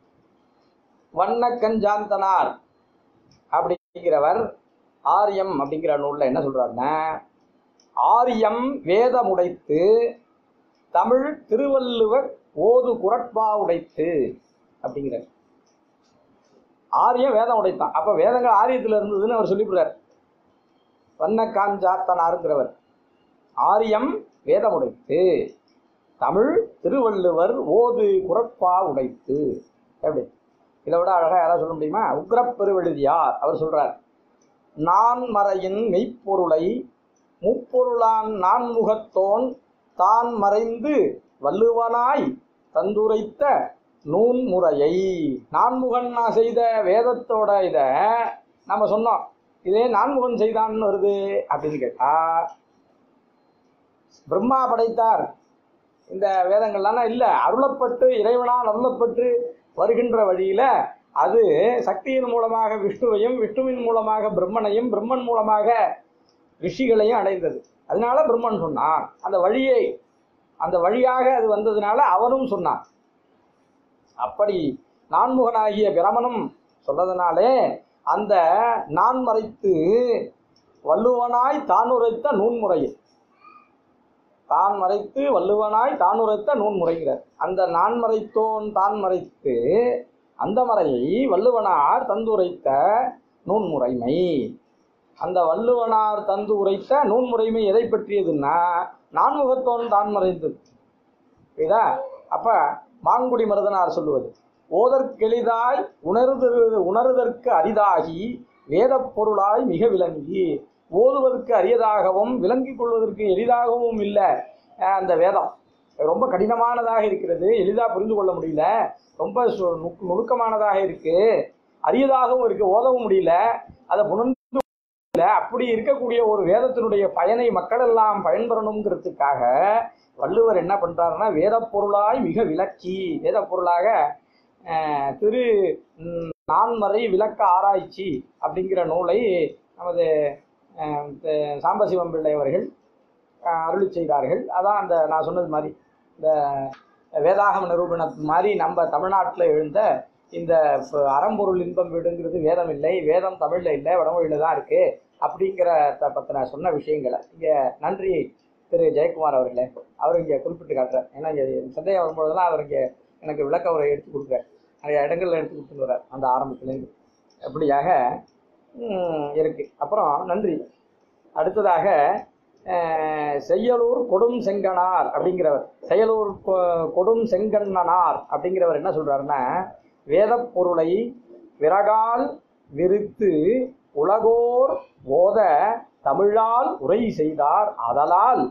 வண்ணக்கஞ்சாந்தனார் அப்படிங்கிறவர் ஆரியம் அப்படிங்கிற நூல்ல என்ன சொல்றாருன்னா ஆரியம் வேதமுடைத்து தமிழ் திருவள்ளுவர் ஓது குரட்பா உடைத்து அப்படிங்கிறார் ஆரியம் வேதம் உடைத்தான் அப்ப வேதங்கள் ஆரியத்துல இருந்ததுன்னு அவர் சொல்லிவிடுறார் வண்ணக்காஞ்சாத்தனாருங்கிறவர் ஆரியம் வேதம் உடைத்து தமிழ் திருவள்ளுவர் ஓது குரட்பா உடைத்து எப்படி இதை விட அழகா யாராவது சொல்ல முடியுமா உக்ரப்பெருவெழுதியார் அவர் சொல்றார் நான் மறையின் மெய்ப்பொருளை முப்பொருளான் நான்முகத்தோன் தான் மறைந்து வள்ளுவனாய் தந்துரைத்த நூன்முறையை நான்முகன் நான் செய்த வேதத்தோட இதை நம்ம சொன்னோம் இதே நான்முகன் செய்தான்னு வருது அப்படின்னு கேட்டா பிரம்மா படைத்தார் இந்த வேதங்கள்லாம் இல்ல அருளப்பட்டு இறைவனால் அருளப்பட்டு வருகின்ற வழியில அது சக்தியின் மூலமாக விஷ்ணுவையும் விஷ்ணுவின் மூலமாக பிரம்மனையும் பிரம்மன் மூலமாக ரிஷிகளையும் அடைந்தது அதனால பிரம்மன் சொன்னான் அந்த வழியை அந்த வழியாக அது வந்ததுனால அவனும் சொன்னான் அப்படி நான்முகனாகிய பிரமனும் சொன்னதுனாலே அந்த நான் மறைத்து வள்ளுவனாய் தான் உரைத்த நூன்முறையை தான் மறைத்து வள்ளுவனாய் தான் உரைத்த நூன்முறைகிறார் அந்த நான் மறைத்தோன் தான் மறைத்து அந்த மறையை வள்ளுவனார் தந்துரைத்த நூன்முறைமை அந்த வள்ளுவனார் தந்து உரைத்த நூன்முறைமை எதை பற்றியதுன்னா நான்முகத்தோன் தான் மறைந்தது புரியுதா அப்ப மாங்குடி மருதனார் சொல்லுவது ஓதற்கெளிதாய் உணர்து உணர்தற்கு அரிதாகி வேதப் பொருளாய் மிக விளங்கி ஓதுவதற்கு அரியதாகவும் விளங்கிக் கொள்வதற்கு எளிதாகவும் இல்லை அஹ் அந்த வேதம் ரொம்ப கடினமானதாக இருக்கிறது எளிதாக புரிந்து கொள்ள முடியல ரொம்ப சு- நுக்- நுணுக்கமானதாக இருக்கு அரியதாகவும் இருக்கு ஓதவும் முடியல அதை புணர்ந்து இல்ல அப்படி இருக்கக்கூடிய ஒரு வேதத்தினுடைய பயனை மக்கள் எல்லாம் பயன்பெறணுங்கிறதுக்காக வள்ளுவர் என்ன பண்றாருன்னா வேதப் பொருளாய் மிக விளக்கி வேதப் பொருளாக அஹ், திரு ம், நான்மறை விளக்க ஆராய்ச்சி அப்படிங்கிற நூலை நமது அஹ், த- சாம்பசிவம் பிள்ளை அவர்கள் அருளி செய்தார்கள் அதான் அந்த நான் சொன்னது மாதிரி இந்த வேதாகம நிரூபணத்து மாதிரி நம்ம தமிழ்நாட்டில் எழுந்த இந்த ப- அறம்பொருள் இன்பம் வீடுங்கிறது வேதம் இல்லை வேதம் தமிழில் இல்லை வடமொழியில் தான் இருக்குது அப்படிங்கிற பற்றின சொன்ன விஷயங்களை இங்கே நன்றி திரு ஜெயக்குமார் அவர்களே அவர் இங்கே குறிப்பிட்டு காட்டுறார் ஏன்னா இங்கே சந்தேகம் வரும்பொழுதெல்லாம் அவர் இங்கே எனக்கு விளக்க உரை எடுத்து கொடுக்குறார் நிறைய இடங்கள்ல எடுத்து கொடுத்துட்டு வர்றார் அந்த ஆரம்பத்துலேருந்து அப்படியாக ம், இருக்கு அப்புறம் நன்றி அடுத்ததாக அஹ், செய்யலூர் கொடும் செங்கனார் அப்படிங்கிறவர் செயலூர் கொ- கொடும் செங்கண்ணனார் அப்படிங்கிறவர் என்ன சொல்றாருன்னா வேதப் பொருளை விறகால் விரித்து உலகோர் ஓத தமிழால் உரை செய்தார் அதலால்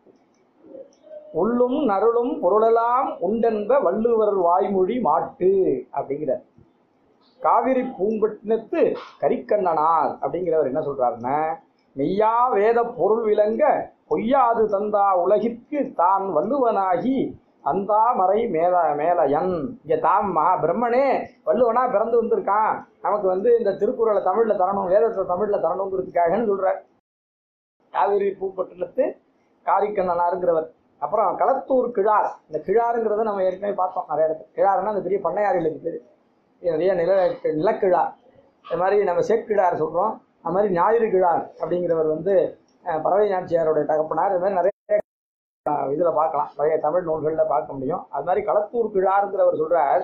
உள்ளும் நருளும் பொருளெல்லாம் உண்டென்ப வள்ளுவர் வாய்மொழி மாட்டு அப்படிங்கிறார் காவிரி பூம்பட்டினத்து கரிக்கண்ணனார் அப்படிங்கிறவர் என்ன சொல்றாருன்னா மெய்யா வேத பொருள் விளங்க பொய்யாது தந்தா உலகிற்கு தான் வள்ளுவனாகி அந்தா மறை மேல மேலையன் இங்க தாம் மா- பிரம்மனே வள்ளுவனா பிறந்து வந்திருக்கான் நமக்கு வந்து இந்த திருக்குறளை தமிழ்ல தரணும் வேதத்தை தமிழ்ல தரணுங்கிறதுக்காகன்னு சொல்றார் காவிரி பூப்பட்டினத்து காரிக்கண்ணனாருங்கிறவர் அப்புறம் களத்தூர் கிழார் இந்த கிழாருங்கிறத நம்ம ஏற்கனவே பார்த்தோம் நிறைய இடத்துல கிழாருன்னா அந்த பெரிய பண்ணையாறுகளுக்கு பேர் நிறைய நில நிலக்கிழார் இது மாதிரி நம்ம சேக்கிழார் சொல்கிறோம் அது மாதிரி ஞாயிறு கிழார் அப்படிங்கிறவர் வந்து அஹ், பறவை நாச்சியாருடைய தகப்பனார் இது மாதிரி நிறைய இதில் பார்க்கலாம் பழைய தமிழ் நூல்களில் பார்க்க முடியும் அது மாதிரி களத்தூர் கிழாருங்கிறவர் சொல்றார்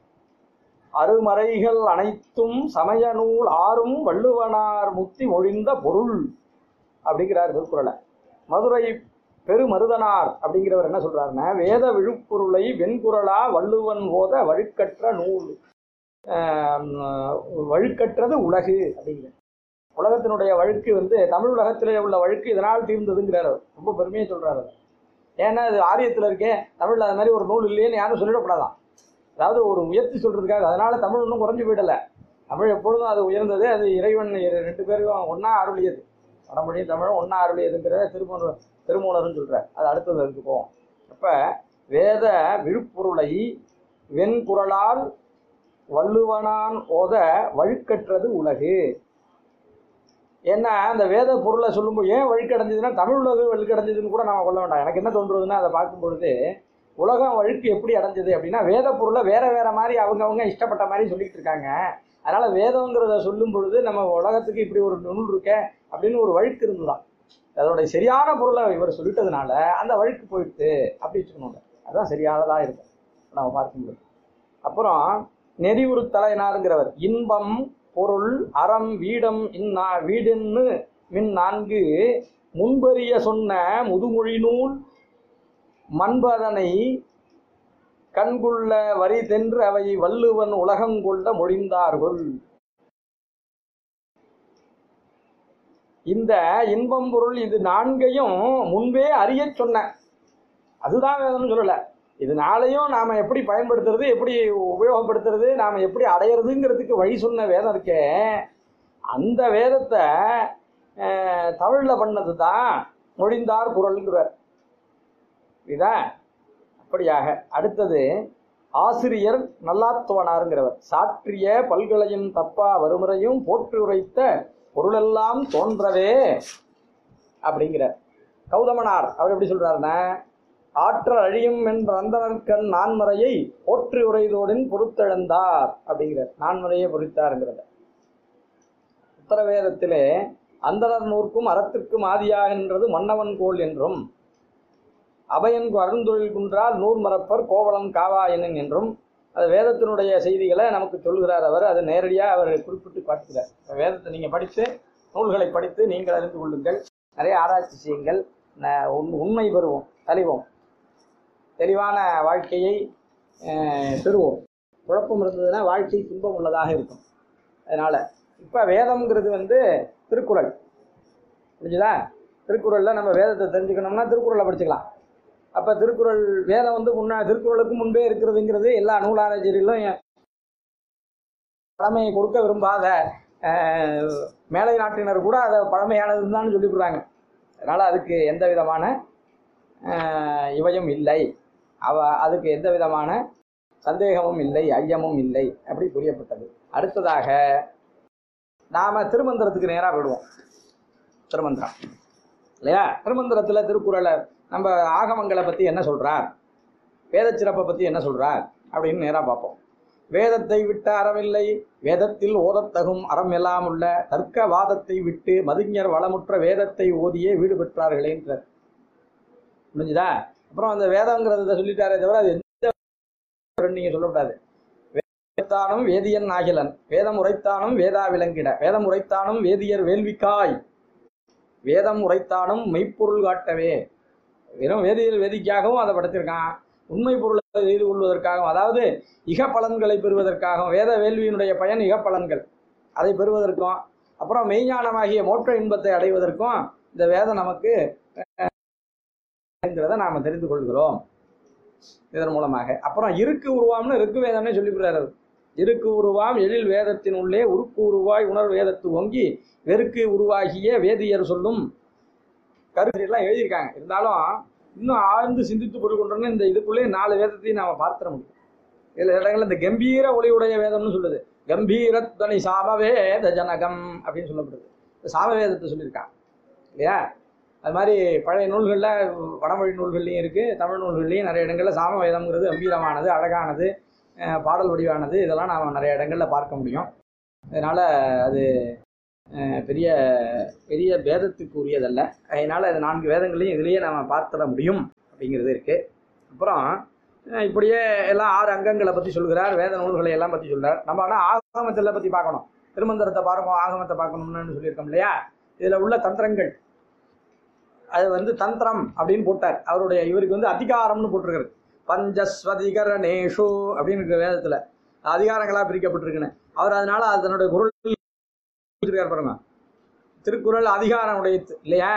அருமறைகள் அனைத்தும் சமய நூல் ஆறும் வள்ளுவனார் முத்தி மொழிந்த பொருள் அப்படிங்கிறார் திருக்குறளை மதுரை பெருமருதனார் அப்படிங்கிறவர் என்ன சொல்றாருன்னா வேத விழுப்பொருளை வெண்குரலா வள்ளுவன் ஓத வழுக்கற்ற நூல் ஆஹ் வழுக்கற்றது உலகு அப்படிங்கிற உலகத்தினுடைய வழுக்கு வந்து தமிழ் உலகத்திலே உள்ள வழுக்கு இதனால் தீர்ந்ததுங்கிறார் அவர். ரொம்ப பெருமையாக சொல்றாரு அவர். ஏன்னா அது ஆரியத்தில் இருக்கே தமிழில் அது மாதிரி ஒரு நூல் இல்லையேன்னு யாரும் சொல்லிடக்கூடாதான் அதாவது ஒரு உயர்த்தி சொல்றதுக்காக அதனால தமிழ் ஒன்றும் குறைஞ்சு போயிடல தமிழ் எப்பொழுதும் அது உயர்ந்தது அது இறைவன் இரு- ரெண்டு பேருக்கும் ஒன்றா அருளியது வடமொழியும் தமிழும் ஒன்றா அருளியதுங்கிறத திருமூல திருமூலர்னு சொல்றார் அது அடுத்தது அதுக்கு போவோம் அப்போ வேத விழுப்பொருளை வெண்குரலால் வள்ளுவனான் ஓத வழுக்கற்றது உலகு ஏன்னா அந்த வேத பொருளை சொல்லும்போது ஏன் வழுக்கடைஞ்சதுன்னா தமிழ் உலகு வழுக்கடைஞ்சதுன்னு கூட நம்ம கொள்ள வேண்டாம் எனக்கு என்ன தோன்றுறதுன்னா அதை பார்க்கும் பொழுது உலகம் வழுக்கு எப்படி அடைஞ்சது அப்படின்னா வேத பொருளை வேற வேற மாதிரி அவங்கவங்க இஷ்டப்பட்ட மாதிரி சொல்லிட்டு இருக்காங்க அதனால வேதங்கிறத சொல்லும் பொழுது நம்ம உலகத்துக்கு இப்படி ஒரு நூல் இருக்கே அப்படின்னு ஒரு வழுக்கு இருந்துதான் அதோடைய சரியான பொருளை இவர் சொல்லிட்டதுனால அந்த வழுக்கு போயிடுது அப்படி வச்சுக்கணும் அதுதான் சரியானதா இருக்கும் நம்ம பார்க்கும்போது அப்புறம் நெறிவுறு தலைனாருங்கிறவர் இன்பம் பொருள் அறம் வீடம் இன்னா வீடுன்னு மின் நான்கு முன்பறிய சொன்ன முதுமொழி நூல் மண்பதனை கண்குள்ள வரி தென்று அவை வள்ளுவன் உலகங்கொள்ள மொழிந்தார்கள் இந்த இன்பம் பொருள் இது நான்கையும் முன்பே அறியச் சொன்ன அதுதான் வேதம்னு சொல்லல இது நாளையும் நாம எப்படி பயன்படுத்துறது எப்படி உபயோகப்படுத்துறது நாம எப்படி அடையிறதுங்கிறதுக்கு வழி சொன்ன வேதம் இருக்கே அந்த வேதத்தை அஹ், தமிழ்ல பண்ணது தான் மொழிந்தார் குரல்ங்கிறார் இதா அப்படியாக அடுத்தது ஆசிரியர் நல்லாத்துவனாருங்கிறவர் சாற்றிய பல்கலையும் தப்பா வறுமுறையும் போற்றி உரைத்த பொருளெல்லாம் தோன்றவே அப்படிங்கிறார் கௌதமனார் அவர் எப்படி சொல்றாருன்னா ஆற்றல் அழியும் என்ற அந்தனர்கண் நான்மறையை போற்றி உரைதோடின் பொறுத்தெழுந்தார் அப்படிங்கிறார் நான்மறையை பொறித்தாருங்கிறத உத்தரவேதத்திலே அந்தனர் நூற்கும் அறத்திற்கும் ஆதியாக நின்றது மன்னவன் கோல் என்றும் அபயன் அருந்தொழில் குன்றால் நூர் மறப்பர் கோவலன் காவாயனன் என்றும் அது வேதத்தினுடைய செய்திகளை நமக்கு சொல்கிறார் அவர் அதை நேரடியாக அவர் குறிப்பிட்டு காட்டுகிறார் வேதத்தை நீங்கள் படித்து நூல்களை படித்து நீங்கள் அறிந்து கொள்ளுங்கள் நிறைய ஆராய்ச்சி செய்யுங்கள் ந- உண்- உண்மை பெறுவோம் அறிவோம் தெளிவான வாழ்க்கையை அஹ், பெறுவோம் குழப்பம் இருந்ததுன்னா வாழ்க்கை துன்பம் உள்ளதாக இருக்கும் அதனால இப்போ வேதம்ங்கிறது வந்து திருக்குறள் புரிஞ்சுதா திருக்குறளில் நம்ம வேதத்தை தெரிஞ்சுக்கணும்னா திருக்குறளை படிச்சுக்கலாம் அப்போ திருக்குறள் வேதம் வந்து முன்னா திருக்குறளுக்கு முன்பே இருக்கிறதுங்கிறது எல்லா நூலாராய்ச்சிகளிலும் பழமையை கொடுக்க விரும்பாத அஹ், மேலை நாட்டினர் கூட அதை பழமையானதுன்னு தான் சொல்லிவிடுறாங்க அதனால் அதுக்கு எந்த விதமான அஹ், இவையும் இல்லை அவ அதுக்கு எந்த விதமான சந்தேகமும் இல்லை ஐயமும் இல்லை அப்படி புரியப்பட்டது அடுத்ததாக நாம திருமந்திரத்துக்கு நேராக போயிடுவோம் திருமந்திரம் இல்லையா திருமந்திரத்தில் திருக்குறளை நம்ம ஆகமங்களை பற்றி என்ன சொல்றார் வேதச்சிறப்பை பற்றி என்ன சொல்றார் அப்படின்னு நேராக பார்ப்போம் வேதத்தை விட்ட அறமில்லை வேதத்தில் ஓதத்தகும் அறம் எல்லாம் உள்ள தர்க்க வாதத்தை விட்டு மதிஞர் வளமுற்ற வேதத்தை ஓதியே வீடு பெற்றார்களேன்றார் புரிஞ்சுதா அப்புறம் அந்த வேதங்கிறத சொல்லிட்டாரே தவிர அது எந்த நீங்க சொல்லக்கூடாது வேதானும் வேதியன் ஆகிலன் வேதம் உரைத்தானும் வேதா விளங்கிட வேதம் உரைத்தானும் வேதியர் வேள்விக்காய் வேதம் உரைத்தானும் மெய்ப்பொருள் காட்டவே வெறும் வேதியியல் வேதிக்காகவும் அதை படைத்திருக்கான் உண்மை பொருளை செய்து கொள்வதற்காகவும் அதாவது இக பலன்களை பெறுவதற்காகவும் வேத வேள்வியினுடைய பயன் இக பலன்கள் அதை பெறுவதற்கும் அப்புறம் மெய்ஞானமாகிய மோட்ச இன்பத்தை அடைவதற்கும் இந்த வேதம் நமக்கு என்கிறத நாம தெரிந்து கொள்கிறோம் இதன் மூலமாக அப்புறம் இருக்கு உருவாம்னு இருக்கு வேதம்னே சொல்லிவிடுறாரு அவர். இருக்கு உருவாம் எழில் வேதத்தின் உள்ளே உருக்கு உருவாய் உணர் வேதத்து ஒங்கி வெறுக்கு உருவாகிய வேதியர் சொல்லும் கருத்துலாம் எழுதியிருக்காங்க இருந்தாலும் இன்னும் ஆழ்ந்து சிந்தித்து பொருள் கொண்டோம்னா இந்த இதுக்குள்ளே நாலு வேதத்தையும் நாம பார்த்துட முடியும் சில இடங்கள்ல இந்த கம்பீர ஒளியுடைய வேதம்னு சொல்லுது கம்பீரத்வனி சாமவேத ஜனகம் அப்படின்னு சொல்லப்படுது இந்த சாமவேதத்தை சொல்லியிருக்காங்க இல்லையா அது மாதிரி பழைய நூல்களில் வடமொழி நூல்கள்லையும் இருக்குது தமிழ் நூல்கள்லையும் நிறைய இடங்களில் சாமவேதம்ங்கிறது கம்பீரமானது அழகானது அஹ் பாடல் வடிவானது இதெல்லாம் நாம் நிறைய இடங்களில் பார்க்க முடியும் அதனால் அது அஹ் பெரிய பெரிய வேதத்துக்கு உரியதல்ல அதனால் இது நான்கு வேதங்களையும் இதுலேயே நாம் பார்த்துட முடியும் அப்படிங்கிறது இருக்குது அப்புறம் அஹ் இப்படியே எல்லாம் ஆறு அங்கங்களை பற்றி சொல்கிறார் வேத நூல்களை எல்லாம் பற்றி சொல்கிறார் நம்ம ஆனால் ஆகமத்தில் பற்றி பார்க்கணும் திருமந்திரத்தை பார்க்கணும் ஆகமத்தை பார்க்கணும்னு சொல்லியிருக்கோம் இல்லையா இதில் உள்ள தந்திரங்கள் அது வந்து தந்திரம் அப்படின்னு போட்டார் அவருடைய இவருக்கு வந்து அதிகாரம்னு போட்டிருக்காரு பஞ்சஸ்வதிகரணேஷு அப்படின்னு இருக்கு வேதத்துல அதிகாரங்களா பிரிக்கப்பட்டிருக்குன்னு அவர் அதனால அதனுடைய குரல் இருக்கார் பாருங்க திருக்குறள் அதிகாரம் உடையது இல்லையா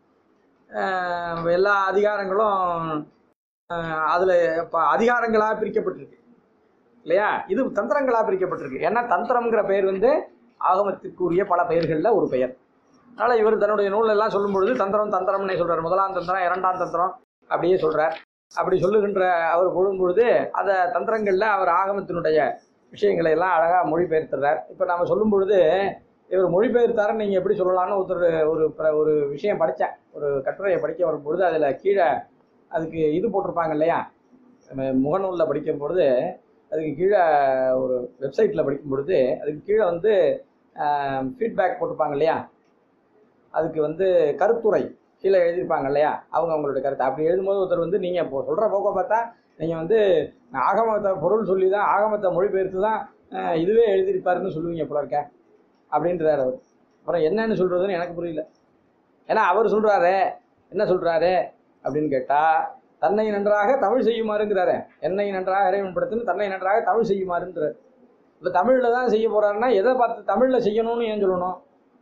அஹ் எல்லா அதிகாரங்களும் அஹ் அதுல இப்ப அதிகாரங்களா பிரிக்கப்பட்டிருக்கு இல்லையா இது தந்திரங்களா பிரிக்கப்பட்டிருக்கு ஏன்னா தந்திரம்ங்கிற பெயர் வந்து ஆகமத்திற்குரிய பல பெயர்கள்ல ஒரு பெயர் அதனால இவர் தன்னுடைய நூல் எல்லாம் சொல்லும் பொழுது தந்திரம் தந்திரம்னே சொல்றார் முதலாம் தந்திரம் இரண்டாம் தந்திரம் அப்படியே சொல்றார் அப்படி சொல்லுகின்ற அவர் பொழுதும் பொழுது அந்த தந்திரங்கள்ல அவர் ஆகமத்தினுடைய விஷயங்களை எல்லாம் அழகா மொழிபெயர்த்துறார் இப்போ நாம சொல்லும் பொழுது இவர் மொழிபெயர்த்தாருன்னு நீங்க எப்படி சொல்லலாம்னு ஒருத்தர் ஒரு பிர- ஒரு விஷயம் படித்தேன் ஒரு கட்டுரையை படிக்க வரும் பொழுது அதுல கீழே அதுக்கு இது போட்டிருப்பாங்க இல்லையா நம்ம முகநூலில் படிக்கும் பொழுது அதுக்கு கீழே ஒரு வெப்சைட்டில் படிக்கும் பொழுது அதுக்கு கீழே வந்து ஃபீட்பேக் போட்டிருப்பாங்க இல்லையா அதுக்கு வந்து கருத்துரை கீழே எழுதியிருப்பாங்க இல்லையா அவங்க அவங்களோட கருத்து அப்படி எழுதும்போது ஒருத்தர் வந்து நீங்கள் இப்போ சொல்கிற போக்க பார்த்தா நீங்கள் வந்து ஆகமத்தை பொருள் சொல்லி தான் ஆகமத்தை மொழிபெயர்த்து தான் அஹ், இதுவே எழுதியிருப்பாருன்னு சொல்லுவீங்க போல இருக்க அப்படின்றாரு அவர் அப்புறம் என்னன்னு சொல்கிறதுன்னு எனக்கு புரியல ஏன்னா அவர் சொல்கிறாரு என்ன சொல்கிறாரு அப்படின்னு கேட்டால் தன்னை நன்றாக தமிழ் செய்யுமாறுங்கிறாரு என்னை நன்றாக இறைவன் படுத்துன்னு தன்னை நன்றாக தமிழ் செய்யுமாறுன்றார் இப்போ தமிழில் தான் செய்ய போகிறாருன்னா எதை பார்த்து தமிழில் செய்யணும்னு ஏன் சொல்லணும்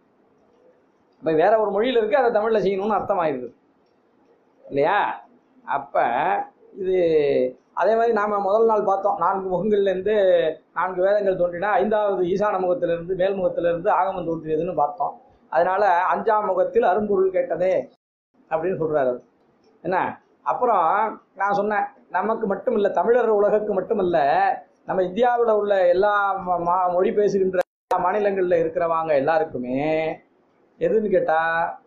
இப்போ வேற ஒரு மொழியில் இருக்குது அதை தமிழில் செய்யணும்னு அர்த்தமாயிருது இல்லையா அப்போ இது அதே மாதிரி நாம் முதல் நாள் பார்த்தோம் நான்கு முகங்கள்லேருந்து நான்கு வேதங்கள் தோன்றினா ஐந்தாவது ஈசான முகத்திலிருந்து மேல் முகத்திலிருந்து ஆகமம் தோன்றியதுன்னு பார்த்தோம் அதனால அஞ்சாம் முகத்தில் அரும்பொருள் கேட்டதே அப்படின்னு சொல்றாரு அவர். என்ன அப்புறம் நான் சொன்னேன் நமக்கு மட்டும் இல்லை தமிழர் உலகுக்கு மட்டும் இல்லை நம்ம இந்தியாவில் உள்ள எல்லா ம- மா- மொழி பேசுகின்ற எல்லா மாநிலங்களில் இருக்கிறவங்க எல்லாருக்குமே எதுன்னு கேட்டா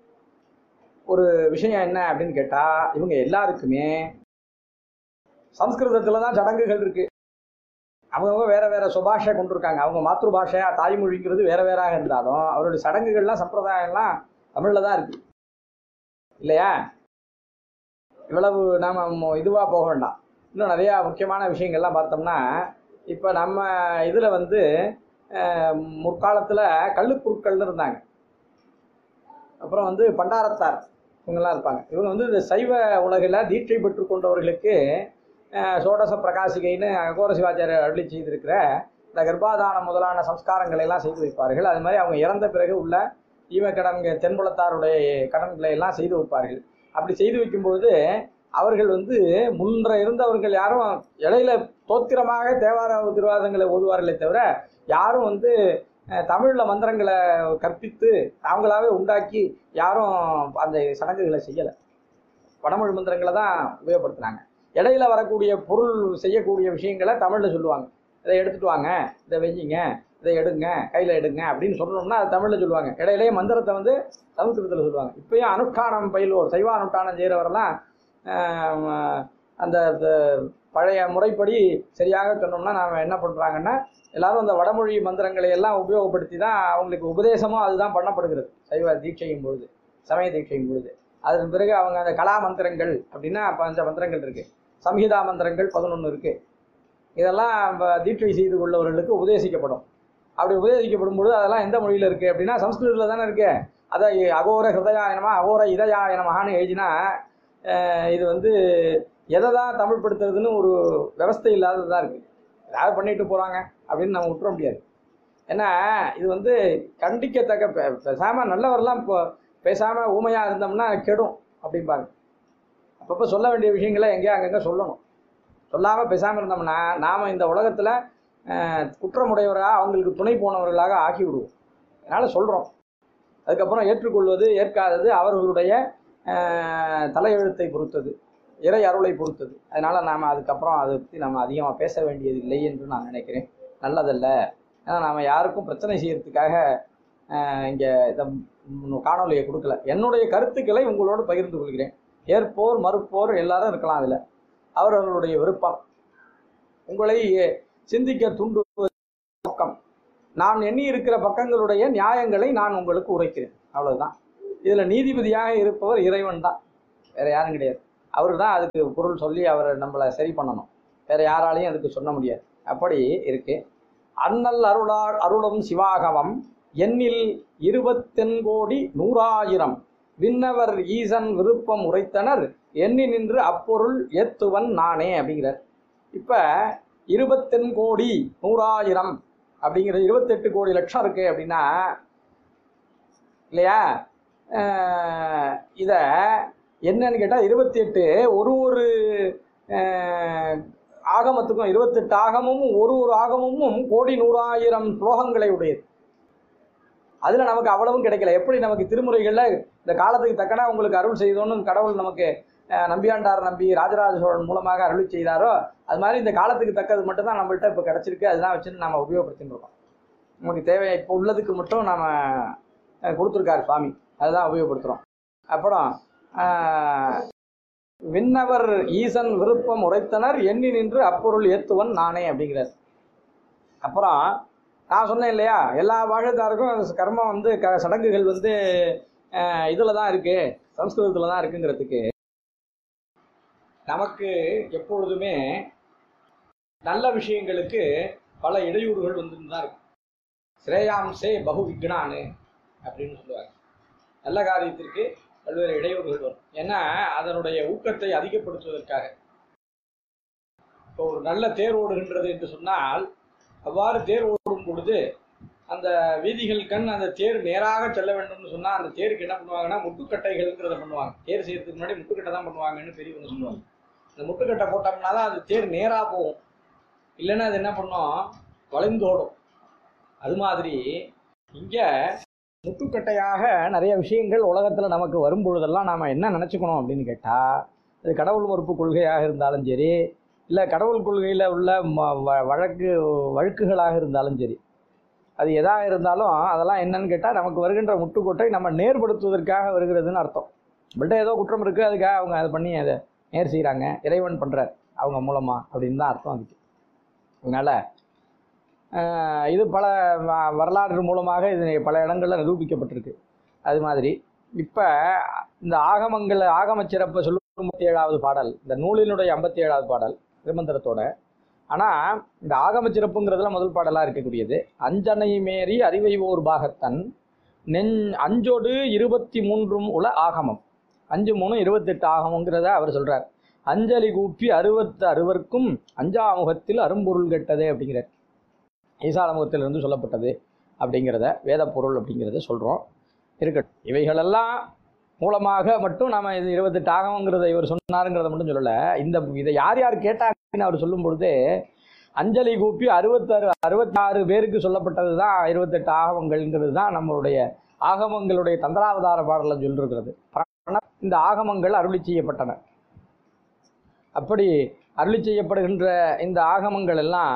ஒரு விஷயம் என்ன அப்படின்னு கேட்டா இவங்க எல்லாருக்குமே சம்ஸ்கிருதத்துல தான் சடங்குகள் இருக்கு அவங்கவுங்க வேற வேற சுபாஷை கொண்டிருக்காங்க அவங்க மாத்ருபாஷை தாய்மொழிங்கிறது வேற வேறாக இருந்தாலும் அவருடைய சடங்குகள்லாம் சம்பிரதாயம்லாம் தமிழ்ல தான் இருக்கு இல்லையா இவ்வளவு நாம மொ- இதுவா போக வேண்டாம் இன்னும் நிறைய முக்கியமான விஷயங்கள்லாம் பார்த்தோம்னா இப்போ நம்ம இதுல வந்து அஹ், முற்காலத்துல கள்ளுக்குருக்கள்னு இருந்தாங்க அப்புறம் வந்து பண்டாரத்தார் இவங்கெல்லாம் இருப்பாங்க இவங்க வந்து இந்த சைவ உலகில் தீட்சை பெற்று கொண்டவர்களுக்கு அஹ், சோடச பிரகாசிகைன்னு அகோர சிவாச்சாரியர் அருளி செய்திருக்கிற இந்த கர்ப்பாதானம் முதலான சம்ஸ்காரங்களை எல்லாம் செய்து வைப்பார்கள் அது மாதிரி அவங்க இறந்த பிறகு உள்ள ஈம கடன்கள் தென்புலத்தாருடைய கடன்களை எல்லாம் செய்து வைப்பார்கள் அப்படி செய்து வைக்கும்பொழுது அவர்கள் வந்து முன்ற இருந்தவர்கள் யாரும் இடையில தோத்திரமாக தேவார திருவாதங்களை ஓதுவார்களே தவிர யாரும் வந்து அஹ், தமிழ்ல மந்திரங்களை கற்பித்து அவங்களாவே உண்டாக்கி யாரும் அந்த சடங்குகளை செய்யலை வடமொழி மந்திரங்களை தான் உபயோகப்படுத்துனாங்க இடையில வரக்கூடிய பொருள் செய்யக்கூடிய விஷயங்களை தமிழ்ல சொல்லுவாங்க இதை எடுத்துட்டு வாங்க இதை வெய்யுங்க இதை எடுங்க கையில எடுங்க அப்படின்னு சொல்லணும்னா அது தமிழ்ல சொல்லுவாங்க இடையிலேயே மந்திரத்தை வந்து சமஸ்கிருதத்தில் சொல்லுவாங்க இப்பயும் அனுஷ்டானம் பயில்வோர் சைவ அனுஷ்டானம் செய்கிறவரெல்லாம் அந்த the பழைய முறைப்படி சரியாக சொன்னோம்னா நாம் என்ன பண்ணுறாங்கன்னா எல்லாரும் அந்த வடமொழி மந்திரங்களை எல்லாம் உபயோகப்படுத்தி தான் அவங்களுக்கு உபதேசமும் அதுதான் பண்ணப்படுகிறது சைவ தீட்சையும் பொழுது சமய தீட்சையும் பொழுது அதன் பிறகு அவங்க அந்த கலா மந்திரங்கள் அப்படின்னா பஞ்ச மந்திரங்கள் இருக்கு சம்ஹிதா மந்திரங்கள் பதினொன்று இருக்கு இதெல்லாம் வ- தீட்சை செய்து கொள்ளவர்களுக்கு உபதேசிக்கப்படும் அப்படி உபதேசிக்கப்படும் பொழுது அதெல்லாம் எந்த மொழியில் இருக்கு அப்படின்னா சம்ஸ்கிருதத்தில் தானே இருக்கு அதை அகோர ஹிருதயாயனமா அகோர இதயாயனமான்னு எழுதினா அஹ், இது வந்து எதை தான் தமிழ் படுத்துறதுன்னு ஒரு விவஸ்தை இல்லாததாக இருக்கு ஏதாவது பண்ணிட்டு போறாங்க அப்படின்னு நம்ம விட்டுற முடியாது ஏன்னா இது வந்து கண்டிக்கத்தக்க பே- பேசாம நல்லவரெல்லாம் இப்போ பேசாம ஊமையா இருந்தோம்னா கெடும் அப்படிம்பாங்க அப்பப்போ சொல்ல வேண்டிய விஷயங்களை எங்கேயோ அங்கங்கே சொல்லணும் சொல்லாமல் பேசாமல் இருந்தோம்னா நாம் இந்த உலகத்தில் குற்றமுடையவராக அவங்களுக்கு துணை போனவர்களாக ஆக்கி விடுவோம் அதனால் சொல்கிறோம் அதுக்கப்புறம் ஏற்றுக்கொள்வது ஏற்காதது அவர்களுடைய அஹ், தலையெழுத்தை பொறுத்தது இறை அருளை பொறுத்தது அதனால் நாம் அதுக்கப்புறம் அதை பற்றி நம்ம அதிகமாக பேச வேண்டியது இல்லை என்று நான் நினைக்கிறேன் நல்லதல்ல ஏன்னா நாம் யாருக்கும் பிரச்சனை செய்யறதுக்காக இங்கே இந்த ம், காணொளியை கொடுக்கல என்னுடைய கருத்துக்களை உங்களோடு பகிர்ந்து கொள்கிறேன் ஏற்போர் மறுப்போர் எல்லாரும் இருக்கலாம் அதில் அவரவர்களுடைய விருப்பம் உங்களை சிந்திக்க தூண்டுவது நோக்கம் நான் எண்ணி இருக்கிற பக்கங்களுடைய நியாயங்களை நான் உங்களுக்கு உரைக்கிறேன் அவ்வளவுதான் இதுல நீதிபதியாக இருப்பவர் இறைவன் தான் வேற யாரும் கிடையாது அவர் தான் அதுக்கு பொருள் சொல்லி அவரை நம்மளை சரி பண்ணணும் வேற யாராலையும் அதுக்கு சொல்ல முடியாது அப்படி இருக்கு அண்ணல் அருளார் அருளும் சிவாகமம் எண்ணில் இருபத்தென்கோடி நூறாயிரம் விண்ணவர் ஈசன் விருப்பம் உரைத்தனர் எண்ணி நின்று அப்பொருள் ஏத்துவன் நானே அப்படிங்கிறார் இப்ப இருபத்தென் கோடி நூறாயிரம் அப்படிங்கிற இருபத்தெட்டு கோடி லட்சம் இருக்கு அப்படின்னா இல்லையா அஹ் இத என்னன்னு கேட்டால் இருபத்தி எட்டு ஒரு ஒரு அஹ், ஆகமத்துக்கும் இருபத்தெட்டு ஆகமும் ஒரு ஒரு ஆகமும் கோடி நூறாயிரம் ஸ்லோகங்களை உடையது அதுல நமக்கு அவ்வளவும் கிடைக்கல எப்படி நமக்கு திருமுறைகள்ல இந்த காலத்துக்கு தக்கன உங்களுக்கு அருள் செய்தோன்னு கடவுள் நமக்கு அஹ், நம்பியாண்டார் நம்பி ராஜராஜ சோழன் மூலமாக அருள் செய்தாரோ அது மாதிரி இந்த காலத்துக்கு தக்கது மட்டும் தான் நம்மள்ட்ட இப்போ கிடைச்சிருக்கு அதுதான் வச்சு நம்ம உபயோகப்படுத்திட்டு இருக்கோம் நமக்கு தேவை இப்போ உள்ளதுக்கு மட்டும் நம்ம அஹ், கொடுத்துருக்காரு சுவாமி அதுதான் உபயோகப்படுத்துகிறோம் அப்புறம் ஆஹ், விண்ணவர் ஈசன் விருப்பம் உரைத்தனர் எண்ணி நின்று அப்பொருள் ஏத்துவன் நானே அப்படிங்கிறார் அப்புறம் நான் சொன்னேன் இல்லையா எல்லா பாஷத்தாருக்கும் அந்த கர்மம் வந்து க சடங்குகள் வந்து இதில் தான் இருக்கு சம்ஸ்கிருதத்தில் தான் இருக்குங்கிறதுக்கு நமக்கு எப்பொழுதுமே நல்ல விஷயங்களுக்கு பல இடையூறுகள் வந்துட்டு தான் இருக்கும் ஸ்ரேயாம்சே பகு விக்னானு அப்படின்னு சொல்லுவாங்க நல்ல காரியத்திற்கு பல்வேறு இடையூறுகள் வரும் ஏன்னா அதனுடைய ஊக்கத்தை அதிகப்படுத்துவதற்காக இப்போ ஒரு நல்ல தேர் ஓடுகின்றது என்று சொன்னால் அவ்வாறு தேர் ஓடும் பொழுது அந்த வீதிகள் கண் அந்த தேர் நேராக செல்ல வேண்டும்னு சொன்னால் அந்த தேருக்கு என்ன பண்ணுவாங்கன்னா முட்டுக்கட்டைகள்ங்கிறத பண்ணுவாங்க தேர் செய்யறதுக்கு முன்னாடி முட்டுக்கட்டை தான் பண்ணுவாங்கன்னு பெரியவங்க சொல்லுவாங்க அந்த முட்டுக்கட்டை போட்டோம்னா தான் அது தேர் நேராக போகும் இல்லைன்னா அது என்ன பண்ணும் வளைந்தோடும் அது மாதிரி இங்கே முட்டுக்கட்டையாக நிறைய விஷயங்கள் உலகத்தில் நமக்கு வரும் பொழுதெல்லாம் நாம் என்ன நினச்சிக்கணும் அப்படின்னு கேட்டால் அது கடவுள் மறுப்பு கொள்கையாக இருந்தாலும் சரி இல்லை கடவுள் கொள்கையில் உள்ள ம- வ- வழக்கு வழக்குகளாக இருந்தாலும் சரி அது எதாக இருந்தாலும் அதெல்லாம் என்னன்னு கேட்டால் நமக்கு வருகின்ற முட்டுக்கொட்டை நம்ம நேர்படுத்துவதற்காக வருகிறதுன்னு அர்த்தம் நம்மள்ட்ட ஏதோ குற்றம் இருக்குது அதுக்காக அவங்க அதை பண்ணி அதை நேர் செய்கிறாங்க இறைவன் பண்ணுறார் அவங்க மூலமாக அப்படின்னு தான் அர்த்தம் அதுக்கு அதனால் ஆஹ், இது பல வ- வரலாறு மூலமாக இது பல இடங்களில் நிரூபிக்கப்பட்டிருக்கு அது மாதிரி இப்போ இந்த ஆகமங்கள் ஆகம சிறப்பை சொல்லும் ஐம்பத்தி ஏழாவது பாடல் இந்த நூலினுடைய ஐம்பத்தி ஏழாவது பாடல் திருமந்திரத்தோட ஆனால் இந்த ஆகம சிறப்புங்கிறதுல முதல் பாடலாக இருக்கக்கூடியது அஞ்சனை மேரி அறிவை ஓர் பாகத்தன் நெஞ் அஞ்சோடு இருபத்தி மூன்றும் உல ஆகமம் அஞ்சு மூணு இருபத்தெட்டு ஆகமங்கிறத அவர் சொல்றார் அஞ்சலி கூப்பி அறுபத்து அறுவர்க்கும் அஞ்சாமுகத்தில் அரும்பொருள் கெட்டதே அப்படிங்கிறார் ஈசாலமுகத்திலிருந்து சொல்லப்பட்டது அப்படிங்கிறத வேத பொருள் அப்படிங்கிறத சொல்கிறோம் இருக்கட்டும் இவைகளெல்லாம் மூலமாக மட்டும் நாம இது இருபத்தெட்டு ஆகமங்கிறத இவர் சொன்னாருங்கிறத மட்டும் சொல்லலை இந்த இதை யார் யார் கேட்டாங்கன்னு அவர் சொல்லும் பொழுது அஞ்சலி கூப்பி அறுபத்தாறு அறுபத்தாறு பேருக்கு சொல்லப்பட்டது தான் இருபத்தெட்டு ஆகமங்கள்ங்கிறது தான் நம்மளுடைய ஆகமங்களுடைய தந்திராவதார பாடலில் சொல்லிருக்கிறது இந்த ஆகமங்கள் அருளி செய்யப்பட்டன அப்படி அருளி செய்யப்படுகின்ற இந்த ஆகமங்கள் எல்லாம்